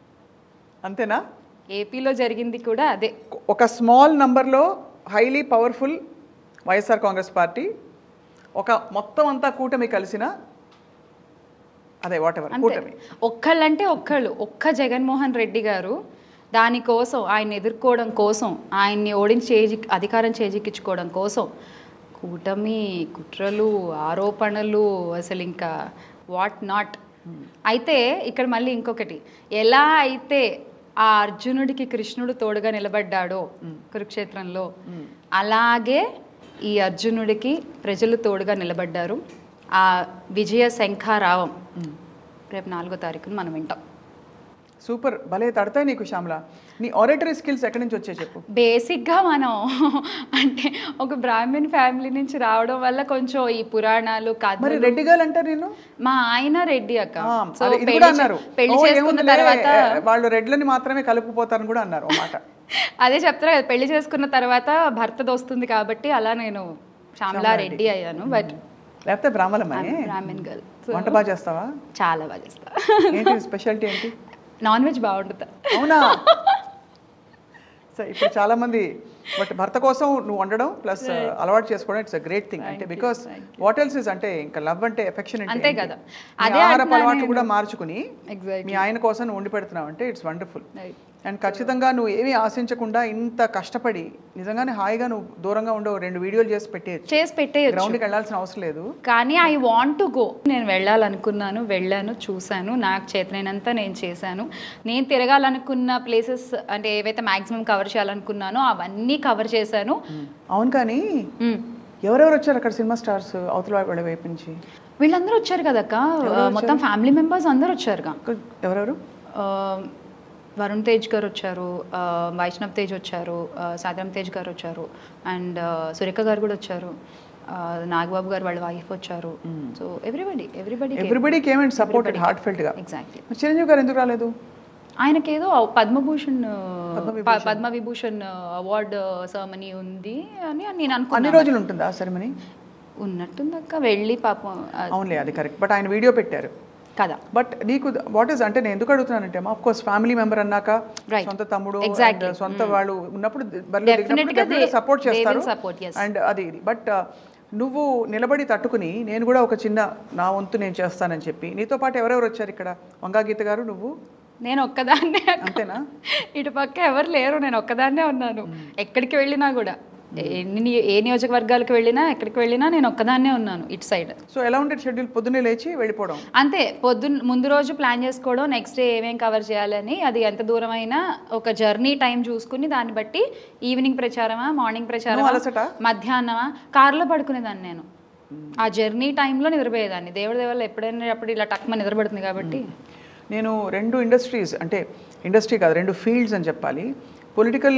అంతేనా ఏపీలో జరిగింది కూడా అదే ఒక స్మాల్ నంబర్లో highly powerful YSR Congress party ఒక మొత్తం అంతా కూటమి కలిసిన అదే వాట్ ఎవర్ అంతే కూటమి ఒక్కళ్ళంటే ఒక్కళ్ళు ఒక్క జగన్మోహన్ రెడ్డి గారు దానికోసం ఆయన ఎదుర్కోవడం కోసం ఆయన్ని ఓడించి చేజి అధికారం చేజిక్కించుకోవడం కోసం కూటమి కుట్రలు ఆరోపణలు అసలు ఇంకా వాట్ నాట్ అయితే ఇక్కడ మళ్ళీ ఇంకొకటి ఎలా అయితే ఆ అర్జునుడికి కృష్ణుడు తోడుగా నిలబడ్డాడో కురుక్షేత్రంలో అలాగే ఈ అర్జునుడికి ప్రజలు తోడుగా నిలబడ్డారు ఆ విజయ శంఖారావం రేపు నాలుగో తారీఖున మనం వింటాం సూపర్ భలే తడతాయి నీకు శ్యామల నీ ఆరేటరీ స్కిల్స్ ఎక్కడి నుంచి వచ్చాయి చెప్పు బేసిక్గా మనం అంటే ఒక బ్రాహ్మణ్ ఫ్యామిలీ నుంచి రావడం వల్ల కొంచెం ఈ పురాణాలు మరి కథలు రెడ్డి గారు అంటారు నేను మా ఆయన రెడ్డి అక్క ఆ, సో అదే ఇది పెళ్లి కూడా చే- అన్నారు పెళ్లి ఓ, చేసుకున్న ఏముందిలే, తర్వాత ఏ, వాళ్ళు రెడ్లని మాత్రమే కలుపుకుపోతారని కూడా అన్నారు ఓ మాట అదే చెప్తారా కదా పెళ్లి చేసుకున్న తర్వాత భర్తది వస్తుంది కాబట్టి అలా నేను శ్యామలా రెడ్డి అయ్యాను బట్ లేకపోతే బ్రాహ్మణమని బ్రాహ్మణ్ గర్ల్ వంట బాగా చేస్తావా చాలా బాగా చేస్తా ఏంటి స్పెషాలిటీ ఏంటి నాన్ వెజ్ బాగుంటుందా అవునా సో ఇప్పుడు చాలా మంది బట్ భర్త కోసం నువ్వు వండడం ప్లస్ అలవాటు చేసుకోవడం ఇట్స్ అ గ్రేట్ థింగ్ అంటే బికాస్ వాట్ ఎల్స్ ఇస్ అంటే ఇంకా లవ్ అంటే ఎఫెక్షన్ అంతే కదా. అదే అదే ఆహార అంటున్నా అలవాట్లు నేను. కూడా మార్చుకుని Exactly. మీ ఆయన కోసం నువ్వు వండి పెడుతున్నావు అంటే ఇట్స్ వండర్ఫుల్ Right. అండ్ ఖచ్చితంగా నువ్వు ఏమీ ఆశించకుండా ఇంత కష్టపడి నిజంగానే హాయిగా నువ్వు దూరంగా ఉండవు రెండు వీడియోలు చేసి పెట్టేయచ్చు చేసి పెట్టేయచ్చు గ్రౌండ్కి వెళ్ళాల్సిన అవసరం లేదు కానీ ఐ వాంట్ టు గో నేను వెళ్ళాలనుకున్నాను వెళ్ళాను చూశాను నాకు చేతనైనంత నేను చేశాను నేను తిరగాలనుకున్న ప్లేసెస్ అంటే ఏవైతే మాక్సిమం కవర్ చేయాలనుకున్నానో అవన్నీ కవర్ చేశాను అవును కానీ మ్మ్. ఎవరెవరు వచ్చారు అక్కడ సినిమా స్టార్స్ అవతల వాళ్ళ వైపు నుంచి వీళ్ళందరూ వచ్చారు కదక్క మొత్తం ఫ్యామిలీ మెంబర్స్ అందరూ వచ్చారుగా ఎవరెవరు ఆ, వరుణ్ తేజ్ గారు వచ్చారు ఆ, వైష్ణవ్ తేజ్ వచ్చారు ఆ, సాదరం తేజ్ గారు వచ్చారు అండ్ సురేఖ గారు కూడా వచ్చారు ఆ, నాగబాబు గారు వాళ్ళ వైఫ్ వచ్చారు so everybody everybody everybody came and supported heart ఫెల్ట్గా ఎగ్జాక్ట్లీ చిరంజీవి గారు ఎందుకు రాలేదు ఆయనకేదో పద్మభూషణ్ ప- పద్మ విభూషణ్ అవార్డ్ సెరమనీ ఉంది అని నేను అన్ని అనుకున్నాను రోజులు ఉంటుందా సెరమనీ ఉన్నట్టుందక్క వెళ్ళి పాపం ఆ, అవునులే అది కరెక్ట్ బట్ ఆయన వీడియో పెట్టారు కదా బట్ నీకు వాట్ ఈస్ అంటే నేను ఎందుకు అడుగుతున్నానంటే ఆఫ్ కోర్స్ ఫ్యామిలీ మెంబర్ అన్నాక Right. సొంత తమ్ముడు Exactly. and సొంత వాళ్ళు ఉన్నప్పుడు Definitely గా they- సపోర్ట్ they will చేస్తారు support, yes. అండ్ అది ఇది బట్ నువ్వు నిలబడి తట్టుకుని నేను కూడా ఒక చిన్న నా వంతు నేను చేస్తానని చెప్పి నీతో పాటు ఎవరెవరు వచ్చారు ఇక్కడ వంగా గీత గారు నువ్వు నేను ఒక్కదాన్నే అక్క. అంతేనా ఇటు పక్క ఎవరు లేరు నేను ఒక్కదాన్నే ఉన్నాను ఎక్కడికి వెళ్ళినా కూడా ఎన్ని ని- ఏ నియోజకవర్గాలకు వెళ్ళినా ఎక్కడికి వెళ్ళినా నేను ఒక్కదాన్నే ఉన్నాను ఇటు సైడ్ సో ఎలా ఉండేది షెడ్యూల్ పొద్దున్నే లేచి వెళ్ళిపోవడం అంతే పొద్దున్న ముందు రోజు ప్లాన్ చేసుకోవడం నెక్స్ట్ డే ఏమేం కవర్ చేయాలని అది ఎంత దూరం అయినా ఒక జర్నీ టైం చూసుకుని దాన్ని బట్టి ఈవినింగ్ ప్రచారమా మార్నింగ్ ప్రచారమా నువ్వు అలసట? మధ్యాహ్నమా కార్లో పడుకునేదాన్ని నేను ఆ జర్నీ టైంలో నిద్రపోయేదాన్ని దేవుడి దేవాళ్ళు ఎప్పుడైనా అప్పుడు ఇలా టక్మ నిద్రపడుతుంది కాబట్టి నేను రెండు ఇండస్ట్రీస్ అంటే ఇండస్ట్రీ కాదు రెండు ఫీల్డ్స్ అని చెప్పాలి పొలిటికల్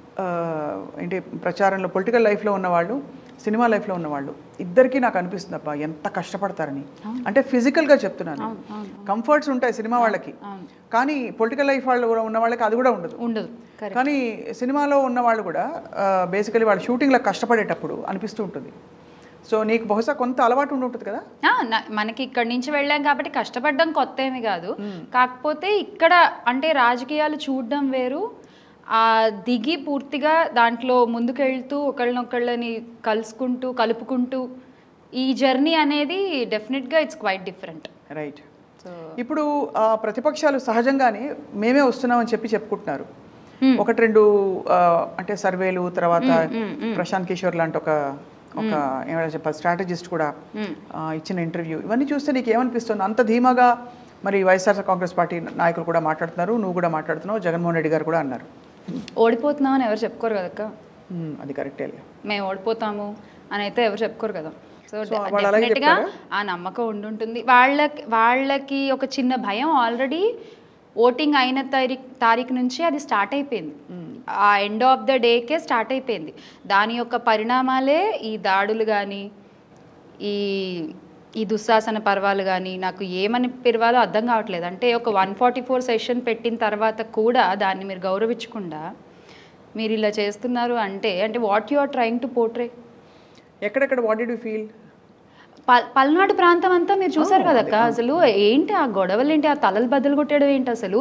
ఏంటి ప్రచారంలో పొలిటికల్ లైఫ్లో ఉన్నవాళ్ళు సినిమా లైఫ్లో ఉన్నవాళ్ళు ఇద్దరికీ నాకు అనిపిస్తుంది అబ్బా ఎంత కష్టపడతారని అంటే ఫిజికల్గా చెప్తున్నాను కంఫర్ట్స్ ఉంటాయి సినిమా వాళ్ళకి కానీ పొలిటికల్ లైఫ్ వాళ్ళు కూడా ఉన్న వాళ్ళకి అది కూడా ఉండదు ఉండదు కానీ సినిమాలో ఉన్న వాళ్ళు కూడా బేసికలీ వాళ్ళు షూటింగ్లో కష్టపడేటప్పుడు అనిపిస్తూ ఉంటుంది సో నీకు బహుశా కొంత అలవాటు ఉండి ఉంటుంది కదా ఆ, నా- మనకి ఇక్కడి నుంచి వెళ్ళాం కాబట్టి కష్టపడడం కొత్త ఏమి కాదు కాకపోతే ఇక్కడ అంటే రాజకీయాలు చూడడం వేరు ఆ దిగి పూర్తిగా దాంట్లో ముందుకెళ్తూ ఒకళ్ళనొకళ్ళని కలుసుకుంటూ కలుపుకుంటూ ఈ జర్నీ అనేది డెఫినెట్గా it's quite different right so ఇప్పుడు ఆ, ప్రతిపక్షాలు సహజంగానే మేమే వస్తున్నామని చెప్పి చెప్పుకుంటున్నారు ఒకటి రెండు ఆ, అంటే సర్వేలు తర్వాత ప్రశాంత్ కిషోర్ లాంటి ఒక ఒక ఏమైనా చెప్పాలి స్ట్రాటజిస్ట్ కూడా ఆ, ఇచ్చిన ఇంటర్వ్యూ ఇవన్నీ చూస్తే నీకు ఏమనిపిస్తుంది అంత ధీమాగా మరి వైఎస్ఆర్ కాంగ్రెస్ పార్టీ నాయకులు కూడా మాట్లాడుతున్నారు నువ్వు కూడా మాట్లాడుతున్నావు జగన్మోహన్ రెడ్డి గారు కూడా అన్నారు ఓడిపోతున్నామని ఎవరు చెప్పుకోరు కదక్క మ్మ్, అది కరెక్టే మేము ఓడిపోతాము అని అయితే ఎవరు చెప్పుకోరు కదా సో So, వాళ్ళు అలాగే డెఫినెట్గా ఆ నమ్మకం ఉండుంటుంది వాళ్ళకి వాళ్ళకి ఒక చిన్న భయం ఆల్రెడీ ఓటింగ్ అయిన తారీఖు తారీఖు నుంచి అది స్టార్ట్ అయిపోయింది ఆ ఎండ్ ఆఫ్ ద డేకే స్టార్ట్ అయిపోయింది దాని యొక్క పరిణామాలే ఈ దాడులు కానీ ఈ ఈ దుశ్శాసన పర్వాలు కానీ నాకు ఏమని పిలవాలో అర్థం కావట్లేదు అంటే ఒక వన్ ఫార్టీ ఫోర్ సెషన్ పెట్టిన తర్వాత కూడా దాన్ని మీరు గౌరవించకుండా మీరు ఇలా చేస్తున్నారు అంటే అంటే what you are trying to portray ఎక్కడెక్కడ వాట్ డిడ్ యూ ఫీల్ పల్- పల్నాడు ప్రాంతం అంతా మీరు చూసారు కదక్క అసలు ఏంటి ఆ గొడవలు ఏంటి ఆ తలలు బద్దలు కొట్టడం ఏంటి అసలు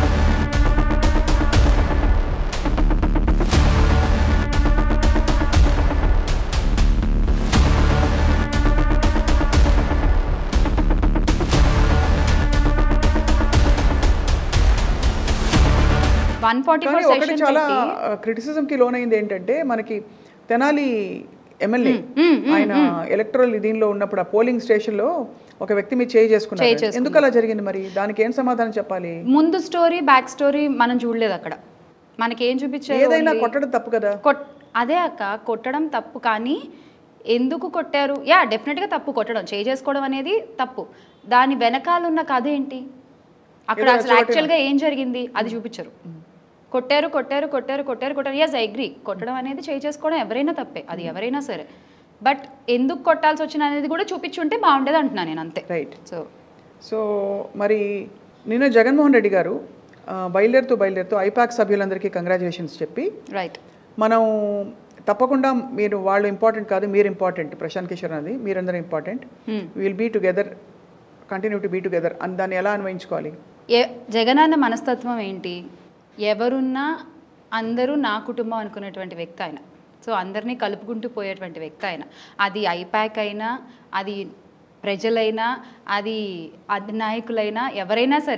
వన్ ఫార్టీ కానీ ఫోర్ ఒకటి సెషన్ చాలా క్రిటిసిజంకి లోనైంది ఏంటంటే మనకి తెనాలి ఎమ్మెల్యే ఆయన ఎలక్ట్రల్ దీనిలో ఉన్నప్పుడు ఆ పోలింగ్ స్టేషన్ లో ఒక వ్యక్తి మీద చేయి చేసుకున్నారు ఎందుకు అలా జరిగింది మరి దానికి ఏం సమాధానం చెప్పాలి ముందు స్టోరీ బ్యాక్ స్టోరీ మనం చూడలేదు అక్కడ మనకి ఏం చూపించారు ఏదైనా only- కొట్టడం తప్పు కదా కొట్ అదే అక్క కొట్టడం తప్పు కానీ ఎందుకు కొట్టారు యా డెఫినెట్గా తప్పు కొట్టడం చేయి చేసుకోవడం అనేది తప్పు దాని వెనకాల ఉన్న కథ ఏంటి అక్కడ అసలు యాక్చువల్గా ఏం జరిగింది అది చూపించరు కొట్టారు కొట్టారు కొట్టారు కొట్టారు కొట్టారు ఎస్ ఐ అగ్రి కొట్టడం అనేది చేయి చేసుకోవడం ఎవరైనా తప్పే అది ఎవరైనా సరే బట్ ఎందుకు కొట్టాల్సి వచ్చిన అనేది కూడా చూపించుంటే బాగుండేది అంటున్నాను నేను అంతే రైట్ సో సో మరి నిన్న జగన్మోహన్ రెడ్డి గారు ఆ, బయలుదేరుతూ బయలుదేరుతూ ఐపాక్ సభ్యులందరికీ కంగ్రాచులేషన్స్ చెప్పి రైట్ మనం తప్పకుండా మీరు వాళ్ళు ఇంపార్టెంట్ కాదు మీరు ఇంపార్టెంట్ ప్రశాంత్ కిషోర్ అనేది మీరందరూ important will be together continue to be together అని దాన్ని ఎలా అన్వయించుకోవాలి ఏ జగనన్న మనస్తత్వం ఏంటి ఎవరున్నా అందరూ నా కుటుంబం అనుకునేటువంటి వ్యక్తి ఆయన సో అందరినీ కలుపుకుంటూ పోయేటువంటి వ్యక్తి ఆయన అది ఐపాక్ అయినా అది ప్రజలైనా అది అధినాయకులైనా ఎవరైనా సరే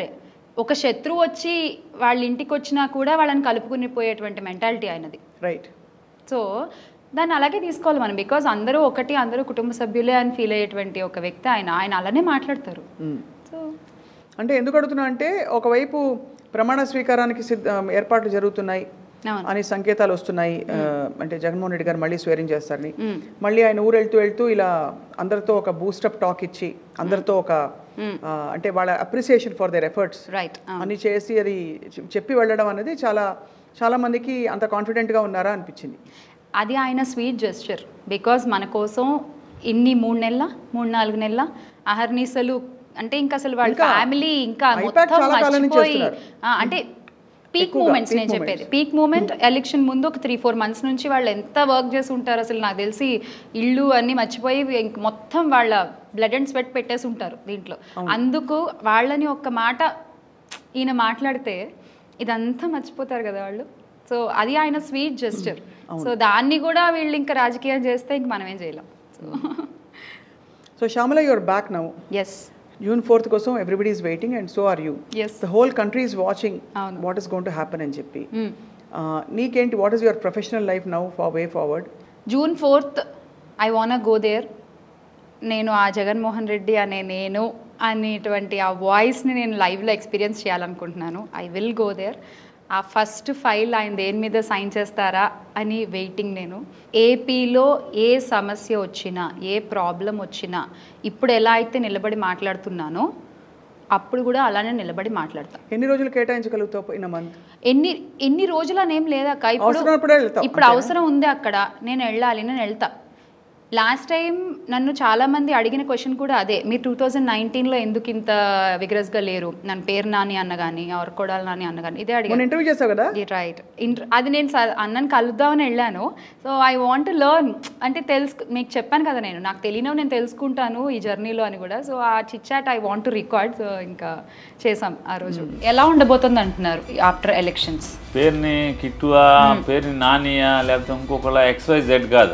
ఒక శత్రువు వచ్చి వాళ్ళ ఇంటికి వచ్చినా కూడా వాళ్ళని కలుపుకుని పోయేటువంటి మెంటాలిటీ ఆయనది రైట్ సో దాన్ని అలాగే తీసుకోవాలి మనం బికాజ్ అందరూ ఒకటి అందరూ కుటుంబ సభ్యులే అని ఫీల్ అయ్యేటువంటి ఒక వ్యక్తి ఆయన ఆయన అలానే మాట్లాడతారు సో అంటే ఎందుకు అడుగుతున్నా అంటే ఒకవైపు ప్రమాణ స్వీకారానికి సిద్ధ ఏర్పాట్లు జరుగుతున్నాయి అవును. అని సంకేతాలు వస్తున్నాయి ఆ, అంటే జగన్మోహన్ రెడ్డి గారు మళ్ళీ స్వేరింగ్ చేస్తారని మ్మ్. మళ్ళీ ఆయన ఊరు వెళ్తూ వెళ్తూ ఇలా అందరితో ఒక బూస్టప్ టాక్ ఇచ్చి అందరితో ఒక ఆ, అంటే వాళ్ళ appreciation for their efforts right అని చేసి అది చె- చెప్పి వెళ్ళడం అనేది చాలా చాలా మందికి అంత కాన్ఫిడెంట్గా ఉన్నారా అనిపించింది అది ఆయన స్వీట్ జెస్చర్ బికాజ్ మన కోసం ఇన్ని మూడు నెలల మూడు నాలుగు నెలల అహర్నిశలు అంటే ఇంకా అసలు వాళ్ళ ఇంకా ఫ్యామిలీ ఇంకా IPAC మొత్తం చాలా కాలం నుంచి మర్చిపోయి చేస్తున్నారు. ఆ, అంటే పీక్ ఎక్కువగా, మూమెంట్స్ peak నేను చెప్పేది పీక్ మూమెంట్ ఎలక్షన్ ముందు ఒక త్రీ ఫోర్ మంత్స్ నుంచి వాళ్ళు ఎంత వర్క్ చేసి ఉంటారు అసలు నాకు తెలిసి ఇళ్ళు అన్ని మర్చిపోయి ఇంక మొత్తం వాళ్ళ బ్లడ్ అండ్ స్వెట్ పెట్టేసి ఉంటారు దీంట్లో అందుకు వాళ్ళని ఒక్క మాట ఈయన మాట్లాడితే ఇదంతా మర్చిపోతారు కదా వాళ్ళు సో అది ఆయన స్వీట్ జెస్చర్ సో దాన్ని కూడా వీళ్ళు ఇంకా రాజకీయం చేస్తే ఇంక మనం ఏం చేయలేం so so Shyamala your back now as June fourth కోసం everybody is waiting and so are you as the whole country is watching అవును. వాట్ ఈస్ గోన్ టు హ్యాపన్ అని చెప్పి ఆ, నీకేంటి what is your professional life now for way forward June fourth I wanna go there నేను ఆ జగన్మోహన్ రెడ్డి అనే నేను అనేటువంటి ఆ వాయిస్ని నేను లైవ్లో ఎక్స్పీరియన్స్ చేయాలనుకుంటున్నాను ఐ విల్ గో దేర్ ఆ ఫస్ట్ ఫైల్ ఆయన దేని మీద సైన్ చేస్తారా అని వెయిటింగ్ నేను ఏపీలో ఏ సమస్య వచ్చినా ఏ ప్రాబ్లం వచ్చినా ఇప్పుడు ఎలా అయితే నిలబడి మాట్లాడుతున్నానో అప్పుడు కూడా అలానే నిలబడి మాట్లాడతాను ఎన్ని రోజులు కేటాయించగలుగుతావు ఇన్ మంత్ ఎన్ని ఎన్ని రోజులు అనేం లేదక్క ఇప్పుడు అవసరమైనప్పుడే వెళ్తావు, ఇప్పుడు అవసరం ఉంది అక్కడ నేను వెళ్ళాలి నేను వెళ్తా లాస్ట్ టైం నన్ను చాలా మంది అడిగిన క్వశ్చన్ కూడా అదే మీరు టూ థౌజండ్ నైన్టీన్లో ఎందుకు ఇంత విగ్రస్గా లేరు నన్ను పేరు నాని అన్న కానీ ఆర్ కొడాలి నాని అన్న కానీ ఇదే మొన్న అడిగాను ఇంటర్వ్యూ చేసావు కదా రైట్ ఇంటర్ అది నేను స- అన్నని కలుద్దామని వెళ్ళాను సో ఐ వాంట్ లెర్న్ అంటే తెలుసు మీకు చెప్పాను కదా నేను నాకు తెలియనవి నేను తెలుసుకుంటాను ఈ జర్నీలో అని కూడా సో ఆ chitchat I want to record so ఇంకా చేసాం ఆ రోజు ఎలా ఉండబోతుంది అంటున్నారు ఆఫ్టర్ ఎలక్షన్స్ పేరుని కిట్టువా పేరుని నానియా లేకపోతే ఇంకొకళ్ళ ఎక్స్వై జెడ్ కాదు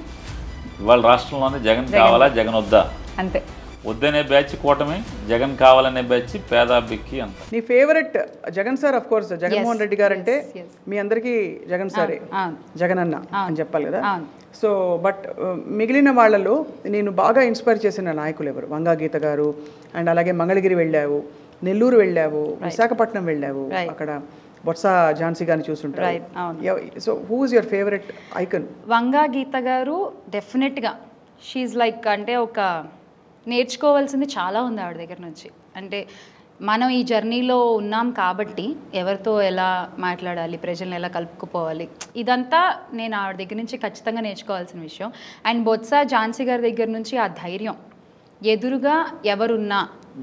ఇవాళ రాష్ట్రంలోనే జగన్ కావాలా జగన్ వద్దా అంతే వద్దనే బ్యాచ్ కూటమి జగన్ కావాలనే బ్యాచ్ పేదాబిక్కి అంత నీ favourite Jagan sir of course Jaganmohan Reddy గారు అంటే yes, yes. మీ అందరికీ జగన్ సారే అవును. జగన్ అన్న అని చెప్పాలి కదా అవును. సో బట్ మిగిలిన వాళ్ళలో నేను బాగా ఇన్స్పైర్ చేసిన నాయకులు ఎవరు వంగా గీత గారు అండ్ అలాగే మంగళగిరి వెళ్ళావు నెల్లూరు వెళ్ళావు విశాఖపట్నం వెళ్ళావు Right. అక్కడ బొత్స ఝాన్సీ గారిని చూసుంటారు Right, అవును. So who is your favourite icon Vanga Geetha గారు డెఫినెట్గా షీఈ్ లైక్ అంటే ఒక నేర్చుకోవాల్సింది చాలా ఉంది ఆవిడ దగ్గర నుంచి అంటే మనం ఈ జర్నీలో ఉన్నాం కాబట్టి ఎవరితో ఎలా మాట్లాడాలి ప్రజల్ని ఎలా కలుపుకుపోవాలి ఇదంతా నేను ఆవిడ దగ్గర నుంచి ఖచ్చితంగా నేర్చుకోవాల్సిన విషయం అండ్ బొత్స ఝాన్సీ గారి దగ్గర నుంచి ఆ ధైర్యం ఎదురుగా ఎవరున్నా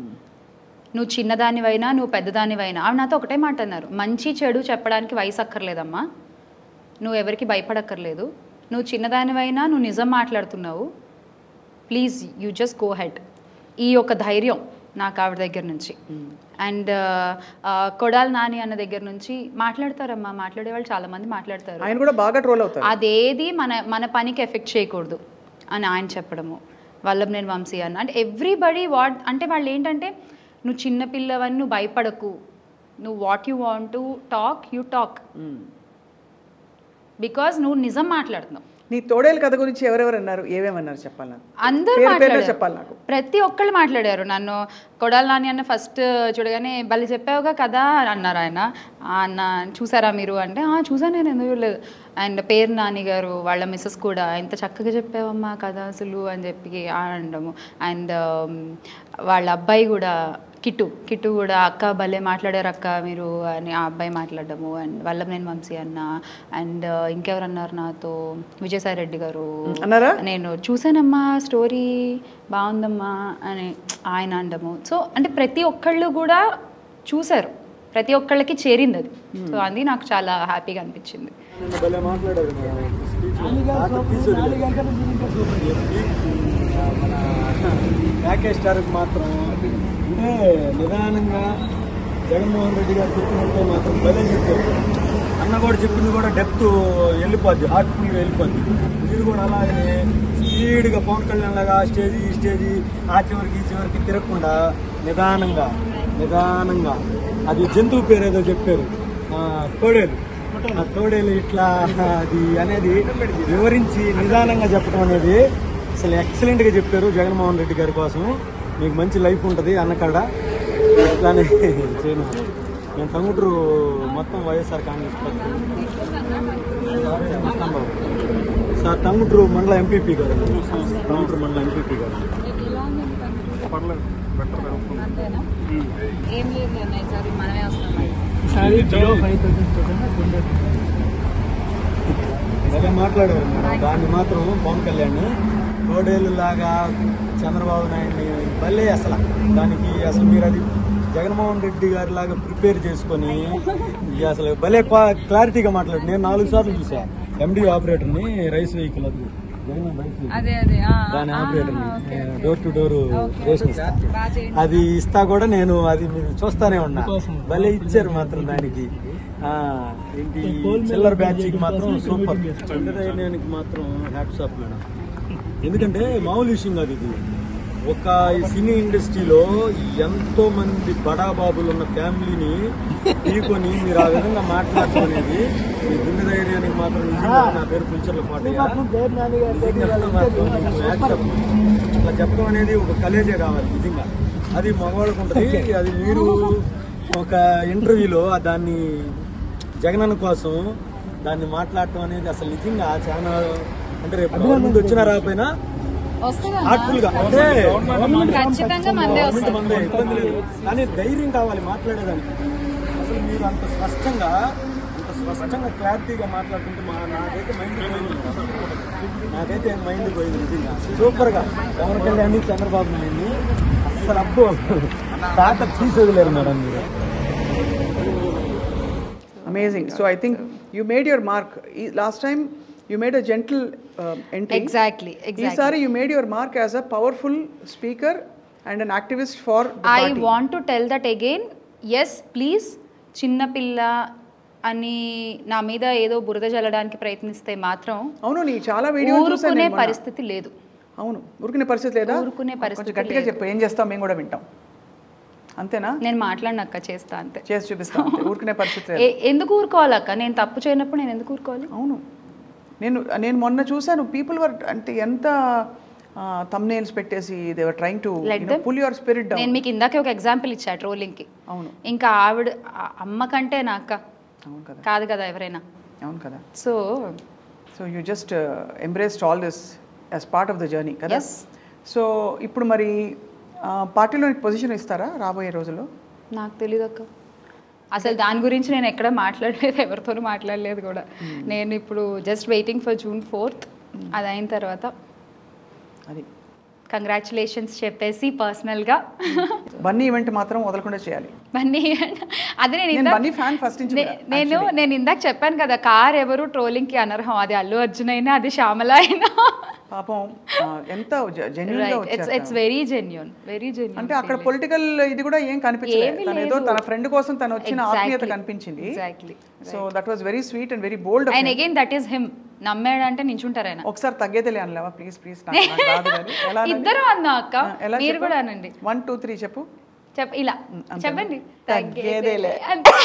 నువ్వు చిన్నదానివైనా నువ్వు పెద్దదానివైనా ఆవిడ నాతో ఒకటే మాట అన్నారు మంచి చెడు చెప్పడానికి వయసు అక్కర్లేదమ్మా నువ్వు ఎవరికి భయపడక్కర్లేదు నువ్వు చిన్నదానివైనా నువ్వు నిజం మాట్లాడుతున్నావు please you just go ahead ఈ యొక్క ధైర్యం నాకు ఆవిడ దగ్గర నుంచి అండ్ కొడాల్ నాని అన్న దగ్గర నుంచి మాట్లాడతారమ్మా మాట్లాడే వాళ్ళు చాలామంది మాట్లాడతారు ఆయన కూడా బాగా ట్రోల్ అవుతారు అదేది మన మన పనికి ఎఫెక్ట్ చేయకూడదు అని ఆయన చెప్పడము వల్లభనేని వంశీ అన్న అంటే ఎవ్రీబడి వాట్ అంటే వాళ్ళు ఏంటంటే నువ్వు చిన్న పిల్లవని నువ్వు భయపడకు నువ్వు what you want to talk you talk because నువ్వు నిజం మాట్లాడుతున్నావు నీ తోడేలు కథ గురించి ఎవరెవరు అన్నారు ఏమేమన్నారు చెప్పాలి నాకు అందరూ పేరు పేరుగా మాట్లాడారు చెప్పాలి నాకు ప్రతి ఒక్కళ్ళు మాట్లాడారు నన్ను కొడాలి నాని అన్న ఫస్ట్ చూడగానే భలే చెప్పావుగా కదా అని అన్నారు ఆయన "ఆ అన్న చూసారా మీరు అంటే "ఆ, చూసాను నేను ఎందుకు లేదు అండ్ పేరు నాని గారు వాళ్ళ మిస్సెస్ కూడా ఇంత చక్కగా చెప్పావమ్మా కదా అసలు అని చెప్పి అనడము అండ్ వాళ్ళ అబ్బాయి కూడా కిట్టు కిట్టు కూడా అక్క భలే మాట్లాడారు అక్క మీరు అని ఆ అబ్బాయి మాట్లాడడము అండ్ వల్లభనేని వంశీ అన్న అండ్ ఇంకెవరు అన్నారు నాతో విజయసాయి రెడ్డి గారు అన్నారా నేను చూసానమ్మా స్టోరీ బాగుందమ్మా అని ఆయన అనడము సో అంటే ప్రతి ఒక్కళ్ళు కూడా చూశారు ప్రతి ఒక్కళ్ళకి చేరింది అది సో అది నాకు చాలా హ్యాపీగా అనిపించింది భలే మాట్లాడారు మేడం స్పీచ్ నాకు తీసుకోలేదు. మన ప్యాకేజ్ స్టార్కి మాత్రం అంటే నిదానంగా జగన్మోహన్ రెడ్డి గారు చెప్పినట్టే మాత్రం భలే చెప్పారు అన్న కూడా చెప్పింది కూడా డెప్త్ వెళ్ళిపోద్ది హార్ట్ఫుల్గా వెళ్ళిపోద్ది మీరు కూడా అలాగే స్పీడ్గా పవన్ కళ్యాణ్ లాగా ఆ స్టేజ్ ఈ స్టేజ్ ఆ చివరికి ఈ చివరికి తిరగకుండా నిదానంగా నిదానంగా అది జంతువు పేరు ఏదో చెప్పారు ఆ, తోడేలు ఆ తోడేలు ఇట్లా అది అనేది వివరించి నిదానంగా చెప్పడం అనేది అసలు ఎక్సలెంట్గా చెప్పారు జగన్మోహన్ రెడ్డి గారి కోసం మీకు మంచి లైఫ్ ఉంటుంది అన్నకాడ ఇట్లానే చేయను నేను టంగుటూరు మొత్తం వైఎస్ఆర్ కాంగ్రెస్ పార్టీ మస్తాన్ బాబు. సార్ టంగుటూరు మండల ఎంపీపీ గారు టంగుటూరు మండల ఎంపీపీ గారు ఏం లేదు అన్నయ్య సార్ మనమే వస్తాం అదే మాట్లాడారు మేడం. దాన్ని మాత్రం పవన్ కళ్యాణ్ తోడేలు లాగా చంద్రబాబు నాయుడిని భలే అసలు దానికి అసలు మీరు అది జగన్మోహన్ రెడ్డి గారి లాగా ప్రిపేర్ చేసుకొని ఇక అసలు భలే పా- క్లారిటీగా మాట్లాడు నేను నాలుగు సార్లు చూసా ఎండి ఆపరేటర్ని రైస్ వెహికల్ అది జగన్ రైస్ వెహికల్. అదే అదే ఆ, దాని ఆ, ఆపరేటర్ని okay, okay. Door to door ration ఇస్తా బాగా చేయండి. అది ఇస్తా కూడా నేను అది మీరు చూస్తానే ఉన్నా భలే ఇచ్చారు మాత్రం దానికి ఆ, ఏంటి చిల్లర్ బ్యాచ్ మాత్రం సూపర్ చంద్రదైనానికి మాత్రం హ్యాట్స్ ఆఫ్ మేడం ఎందుకంటే మామూలు విషయం కాదు ఇది ఒక ఈ సినీ ఇండస్ట్రీలో ఎంతో మంది బడా బాబులు ఉన్న ఫ్యామిలీని తీసుకొని మీరు ఆ విధంగా మాట్లాడటం అనేది మీ గుండె ధైర్యానికి మాత్రం నిజంగా నా పేరు ఫ్యూచర్లో పాట అట్లా చెప్పడం అనేది ఒక కలేజే కావాలి నిజంగా అది మగవాళ్ళకు ఉంటుంది అది మీరు ఒక ఇంటర్వ్యూలో దాన్ని జగనన్న కోసం దాన్ని మాట్లాడటం అనేది అసలు నిజంగా చాలా అంటే రేపు గవర్నమెంట్ వచ్చినా రాకపోయినా వస్తుందా హార్ట్ఫుల్ గా అంటే ఖచ్చితంగా మందే గవర్నమెంట్ వస్తుంది మందే ఇబ్బంది లేదు కానీ ధైర్యం కావాలి మాట్లాడేదానికి అసలు మీరు అంత స్పష్టంగా అంత స్పష్టంగా క్లారిటీగా మాట్లాడుతుంటే మా నాకైతే మైండ్ పోయింది నాకైతే మైండ్ పోయింది నిజంగా సూపర్ గా పవన్ కళ్యాణ్ చంద్రబాబు నాయుడిని అసలు అబ్బో తాత తీసేయలేరు మేడం మీరు Amazing. So I think you made your mark. E- Last time you made a gentle uh, entry. Exactly, exactly. ఈసారి you made your mark as a powerful speaker and an activist for the I party. Want to tell that again yes please చిన్నపిల్ల అని నా మీద ఏదో బురద జల్లడానికి ప్రయత్నిస్తే మాత్రం అవును నీ చాలా వీడియోలు చూసాను ఊరుకునే నేను మొన్న. పరిస్థితి లేదు అవును ఊరుకునే పరిస్థితి లేదా ఊరుకునే కొంచెం పరిస్థితి గట్టిగా లేదు. చెప్పు ఏం చేస్తాం మేము కూడా వింటాం అంతేనా నేను మాట్లాడినక్క చేస్తా అంతే చేసి చూపిస్తాం అంతే. ఊరుకునే పరిస్థితి లేదు ఏ- ఎందుకు ఊరుకోవాలక్క నేను తప్పు చేయనప్పుడు నేను ఎందుకు ఊరుకోవాలి అవును నేను నేను మొన్న చూశాను పీపుల్ వర్ అంటే ఎంత తమ్నేల్స్ పెట్టేసి they're trying to Let them. Pull your spirit నేను డౌన్ మీకు ఇందాకే ఒక ఎగ్జాంపుల్ ఇచ్చా ట్రోలింగ్కి అవును ఇంకా ఆవిడ ఆ అమ్మ కంటే నా అక్క అవును కదా కాదు కదా ఎవరైనా అవును కదా so so you just embraced all this as part of the journey కదా Yes. సో ఇప్పుడు మరి పార్టీలో పొజిషన్ ఇస్తారా రాబోయే రోజుల్లో నాకు తెలియదు అక్క అసలు దాని గురించి నేను ఎక్కడ మాట్లాడలేదు ఎవరితోనూ మాట్లాడలేదు కూడా నేను ఇప్పుడు just waiting for June fourth అది అయిన తర్వాత అది కంగ్రాచులేషన్స్ చెప్పేసి పర్సనల్గా బన్నీ ఈవెంట్ మాత్రం వదలకుండా చేయాలి బన్నీ అదే నేను నేను ఇందాక- బన్నీ ఫ్యాన్ ఫస్ట్ నుంచి నే- కూడా, నేను actually. నేను ఇందాక చెప్పాను కదా కార్ ఎవరు ట్రోలింగ్కి అనర్హం అది అల్లు అర్జున్ అయినా అది శ్యామల అయినా పాపం ఆ, ఎంత జెన్యున్ గా ఇట్స్ వచ్చారు it's very genuine very genuine అంటే అక్కడ పొలిటికల్ ఇది కూడా ఏం కనిపించలేదు ఏమీ తను ఏదో లేదు. తన ఫ్రెండ్ కోసం తను వచ్చిన Exactly. ఆత్మీయత కనిపించింది Exactly. So that was very sweet and very bold and again that is him నమ్మాడంటే నించుంటారు ఆయన ఒకసారి తగ్గేదేలే అనలేవా ప్లీజ్ ప్లీజ్ నాకు రాదు కానీ ఎలా అనాలి? ఇద్దరు అన్నా అక్క ఆ, ఎలా మీరు చెప్పు? కూడా అనండి వన్ టూ త్రీ చెప్పు చెప్ ఇలా అంతేనా? చెప్పండి తగ్గేదేలే. అంతే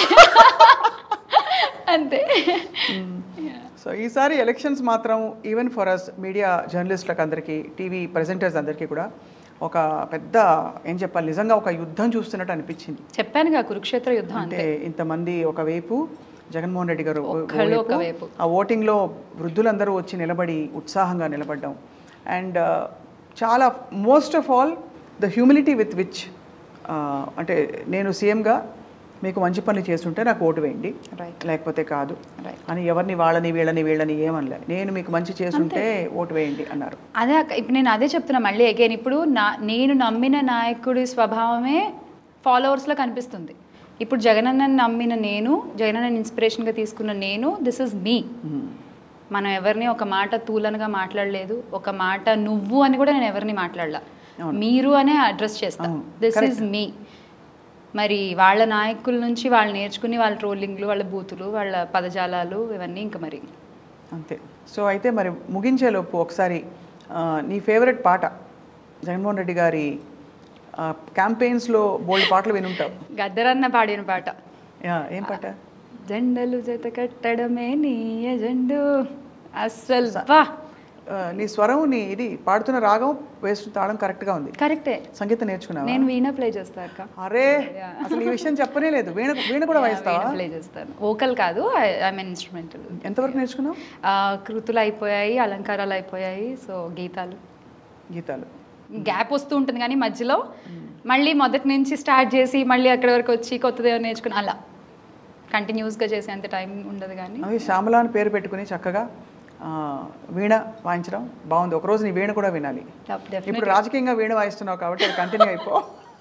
అంతే సో ఈసారి ఎలక్షన్స్ మాత్రం ఈవెన్ ఫర్ అస్ మీడియా జర్నలిస్టులకు అందరికీ టీవీ ప్రెజెంటర్స్ అందరికీ కూడా ఒక పెద్ద ఏం చెప్పాలి నిజంగా ఒక యుద్ధం చూస్తున్నట్టు అనిపించింది చెప్పానుగా కురుక్షేత్ర యుద్ధం అంటే అంతే ఇంతమంది ఒకవైపు జగన్మోహన్ రెడ్డి గారు ఓ- ఒక్కళ్ళు ఓవైపు, ఒకవైపు. ఆ ఓటింగ్లో వృద్ధులందరూ వచ్చి నిలబడి ఉత్సాహంగా నిలబడ్డం అండ్ చాలా most of all the humility with which అంటే నేను సీఎంగా మీకు మంచి పనులు చేస్తుంటే నాకు ఓటు వేయండి Right. లేకపోతే కాదు Right. అని ఎవరిని వాళ్ళని వీళ్ళని వీళ్ళని ఏమనలే నేను మీకు మంచి చేస్తుంటే ఓటు వేయండి అన్నారు అదే అక్క ఇప్పుడు నేను అదే చెప్తున్నా మళ్ళీ అగైన్ ఇప్పుడు నా నేను నమ్మిన నాయకుడి స్వభావమే ఫాలోవర్స్లో కనిపిస్తుంది ఇప్పుడు జగనన్నని నమ్మిన నేను జగనన్నని ఇన్స్పిరేషన్గా తీసుకున్న నేను దిస్ ఇస్ మీ మనం ఎవరిని ఒక మాట తూలనగా మాట్లాడలేదు ఒక మాట నువ్వు అని కూడా నేను ఎవరిని మాట్లాడలా మీరు అనే అడ్రస్ చేస్తా అవును. దిస్ ఈజ్ మీ మరి వాళ్ళ నాయకుల నుంచి వాళ్ళు నేర్చుకుని వాళ్ళ ట్రోలింగ్లు వాళ్ళ బూతులు వాళ్ళ పదజాలాలు ఇవన్నీ ఇంకా మరి అంతే సో అయితే మరి ముగించేలోపు ఒకసారి ఆ, నీ ఫేవరెట్ పాట జగన్మోహన్ రెడ్డి గారి క్యాంపెయిన్స్లో బోల్డ్ పాటలు వినుంటావు గద్దరన్న పాడిన పాట యా, ఏం పాట జెండలు జత కట్టడమే నీ ఎజెండు అస్సలు వా ఆ, నీ స్వరం నీ ఇది పాడుతున్న రాగం వేస్తున్న తాళం కరెక్ట్గా ఉంది కరెక్టే సంగీతం నేర్చుకున్నావా నేను వీణ ప్లే చేస్తా అక్క అరే అసలు ఈ విషయం చెప్పనే లేదు వీణ వీణ కూడా వాయిస్తావా వీణ ప్లే చేస్తాను వోకల్ కాదు ఐ మీన్ ఇన్స్ట్రుమెంటల్ ఎంతవరకు నేర్చుకున్నావు కృతులు అయిపోయాయి అలంకారాలు అయిపోయాయి సో గీతాలు గీతాలు గ్యాప్ వస్తూ ఉంటుంది కానీ మధ్యలో మళ్ళీ మొదటి నుంచి స్టార్ట్ చేసి మళ్ళీ అక్కడి వరకు వచ్చి కొత్తది ఏమైనా నేర్చుకుని అలా కంటిన్యూస్గా చేసేంత టైం ఉండదు కానీ అవి శ్యామల అని పేరు పెట్టుకుని చక్కగా ఆ, వీణ వాయించడం బాగుంది ఒకరోజు నీ వీణ కూడా వినాలి ఇప్పుడు రాజకీయంగా వీణ వాయిస్తున్నావు కాబట్టి అది కంటిన్యూ అయిపో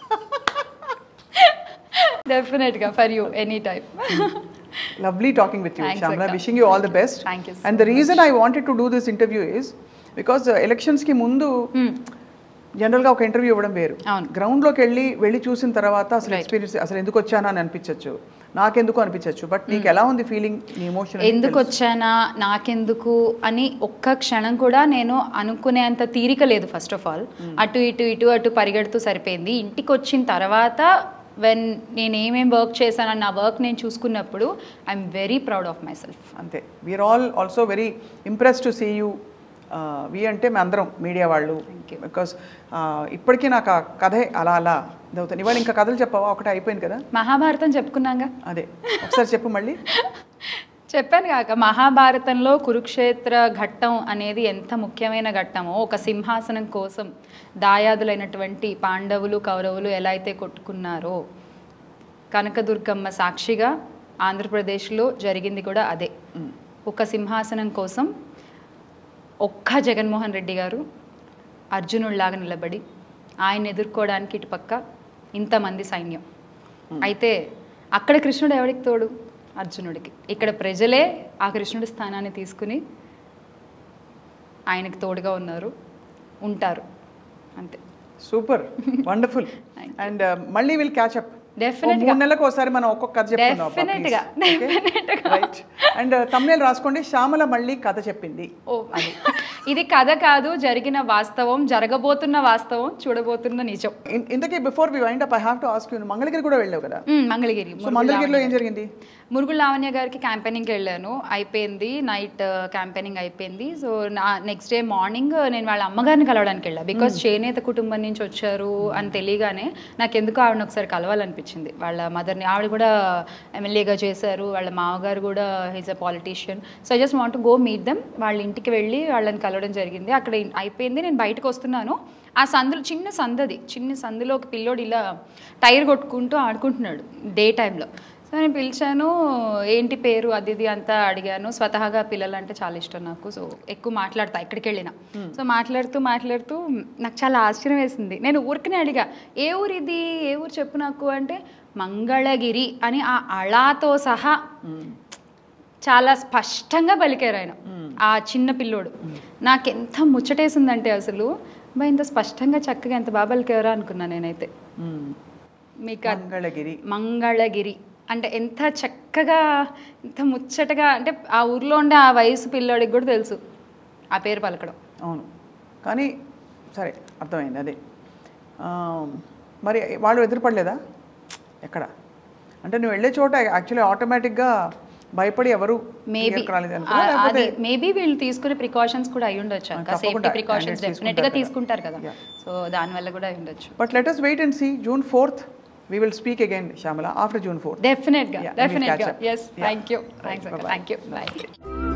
డెఫినెట్గా for you any time lovely talking with you Thanks, Shamla Akka. wishing you all the best Thank you so and the reason I wanted to do this interview is because uh, elections కి ముందు జనరల్గా ఒక interview ఇవ్వడం వేరు అవును. గ్రౌండ్లోకి వెళ్ళి వెళ్ళి చూసిన తర్వాత అసలు Right. ఎక్స్పీరియన్స్ అసలు ఎందుకు వచ్చానా అని అనిపించవచ్చు నాకెందుకు అనిపించవచ్చు బట్ నీకు ఎలా ఉంది ఫీలింగ్ నీ ఎమోషన్ ఎందుకు వచ్చానా నాకెందుకు అని ఒక్క క్షణం కూడా నేను అనుకునేంత తీరిక లేదు ఫస్ట్ ఆఫ్ ఆల్ అటు ఇటు ఇటు అటు పరిగెడుతూ సరిపోయింది ఇంటికి వచ్చిన తర్వాత వెన్ నేను ఏమేం వర్క్ చేశానని నా వర్క్ నేను చూసుకున్నప్పుడు I'm very proud of myself అంతే we're all also very impress to see you we అంటే మేము అందరం మీడియా వాళ్ళు బికాస్ ఇప్పటికీ నాకు ఆ కథే అలా అలా ఇదవుతుంది ఇవాళ ఇంకా కథలు చెప్పవా ఒకటి అయిపోయింది కదా మహాభారతం చెప్పుకున్నాగా అదే ఒకసారి చెప్పు మళ్ళీ చెప్పాను కాక మహాభారతంలో కురుక్షేత్ర ఘట్టం అనేది ఎంత ముఖ్యమైన ఘట్టమో ఒక సింహాసనం కోసం దాయాదులైనటువంటి పాండవులు కౌరవులు ఎలా అయితే కొట్టుకున్నారో కనకదుర్గమ్మ సాక్షిగా ఆంధ్రప్రదేశ్లో జరిగింది కూడా అదే ఒక సింహాసనం కోసం ఒక్క జగన్మోహన్ రెడ్డి గారు అర్జునుడిలాగా నిలబడి ఆయన ఎదుర్కోవడానికి ఇటుపక్క ఇంతమంది సైన్యం అయితే అక్కడ కృష్ణుడు ఎవరికి తోడు అర్జునుడికి ఇక్కడ ప్రజలే ఆ కృష్ణుడి స్థానాన్ని తీసుకుని ఆయనకు తోడుగా ఉన్నారు ఉంటారు అంతే సూపర్ వండర్ఫుల్ అండ్ మళ్ళీ విల్ క్యాచ్ అప్ Definitely మూడు నెలలకు ఒకసారి మనం ఒక్కొక్క కథ Definitely గా, definitely గా. రైట్ అండ్ తమిళ రాసుకోండి శ్యామల మళ్ళీ కథ చెప్పింది ఓ ఇది కథ కాదు జరిగిన వాస్తవం జరగబోతున్న వాస్తవం చూడబోతున్న నిజం ఇన్- ఇంతకీ before we wind up I have to ask you Mangalagiri కూడా వెళ్ళావు కదా మ్మ్, మంగళగిరి సో మురుగుడు మంగళగిరిలో ఏం లావణ్య. జరిగింది మురుగుడు లావణ్య గారికి క్యాంపెయినింగ్కి వెళ్ళాను అయిపోయింది నైట్ క్యాంపెయినింగ్ అయిపోయింది సో నా నెక్స్ట్ డే మార్నింగ్ నేను వాళ్ళ అమ్మగారిని కలవడానికి వెళ్ళా బికాస్ చేనేత కుటుంబం నుంచి వచ్చారు అని తెలియగానే నాకు ఎందుకు ఆవిడని ఒకసారి కలవాలనిపించింది వాళ్ళ మదర్ని ఆవిడ కూడా ఎమ్మెల్యేగా చేశారు వాళ్ళ మామగారు కూడా he's a politician so I just want go meet them వాళ్ళ ఇంటికి వెళ్ళి వాళ్ళని కలవడం జరిగింది అక్కడ ఇన్- అయిపోయింది నేను బయటకు వస్తున్నాను ఆ సందులో చిన్న సందది చిన్న సందులో ఒక పిల్లోడు ఇలా టైర్ కొట్టుకుంటూ ఆడుకుంటున్నాడు డే టైంలో సో నేను పిలిచాను ఏంటి పేరు అది ఇది అంతా అడిగాను స్వతహాగా పిల్లలు అంటే చాలా ఇష్టం నాకు సో ఎక్కువ మాట్లాడతా ఎక్కడికి వెళ్ళినా సో మాట్లాడుతూ మాట్లాడుతూ నాకు చాలా ఆశ్చర్యం వేసింది నేను ఊరికనే అడిగా ఏ ఊరు ఇది ఏ ఊరు చెప్పు నాకు అంటే మంగళగిరి అని ఆ అళాతో సహా చాలా స్పష్టంగా పలికారు ఆయన ఆ చిన్న పిల్లోడు నాకు ఎంత ముచ్చటేసిందంటే అసలు బా ఇంత స్పష్టంగా చక్కగా ఎంత బాగా పలికారా అనుకున్నా నేనైతే మ్మ్. మీకు అర్థం- మంగళగిరి మంగళగిరి అంటే ఎంత చక్కగా ఎంత ముచ్చటగా అంటే ఆ ఊర్లో ఉండే ఆ వయసు పిల్లోడికి కూడా తెలుసు ఆ పేరు పలకడం అవును కానీ సరే అర్థమైంది అదే ఆ, మరి వాళ్ళు ఎదురుపడలేదా ఎక్కడ అంటే నువ్వు వెళ్ళే చోట యాక్చువల్లీ ఆటోమేటిక్గా భయపడి ఎవరు మేబీ దగ్గరకు రాలేదు అనుకున్నా? లేకపోతే అది మేబీ వీళ్ళు తీసుకునే ప్రికాషన్స్ కూడా అయి ఉండొచ్చు అక్క తప్పకుండా సేఫ్టీ ప్రికాషన్స్ candidates డెఫినెట్ గా తీసుకుంటారు తీసుకుంటారు కదా Yeah. సో దానివల్ల కూడా అయి ఉండొచ్చు But let us wait and see. June 4th, we will speak again, Shamala, after June 4th. డెఫినెట్ గా Yeah, and we'll డెఫినెట్ catch గా up. Yes Yeah. Thank you Right, thanks అక్క bye-bye. Thank you bye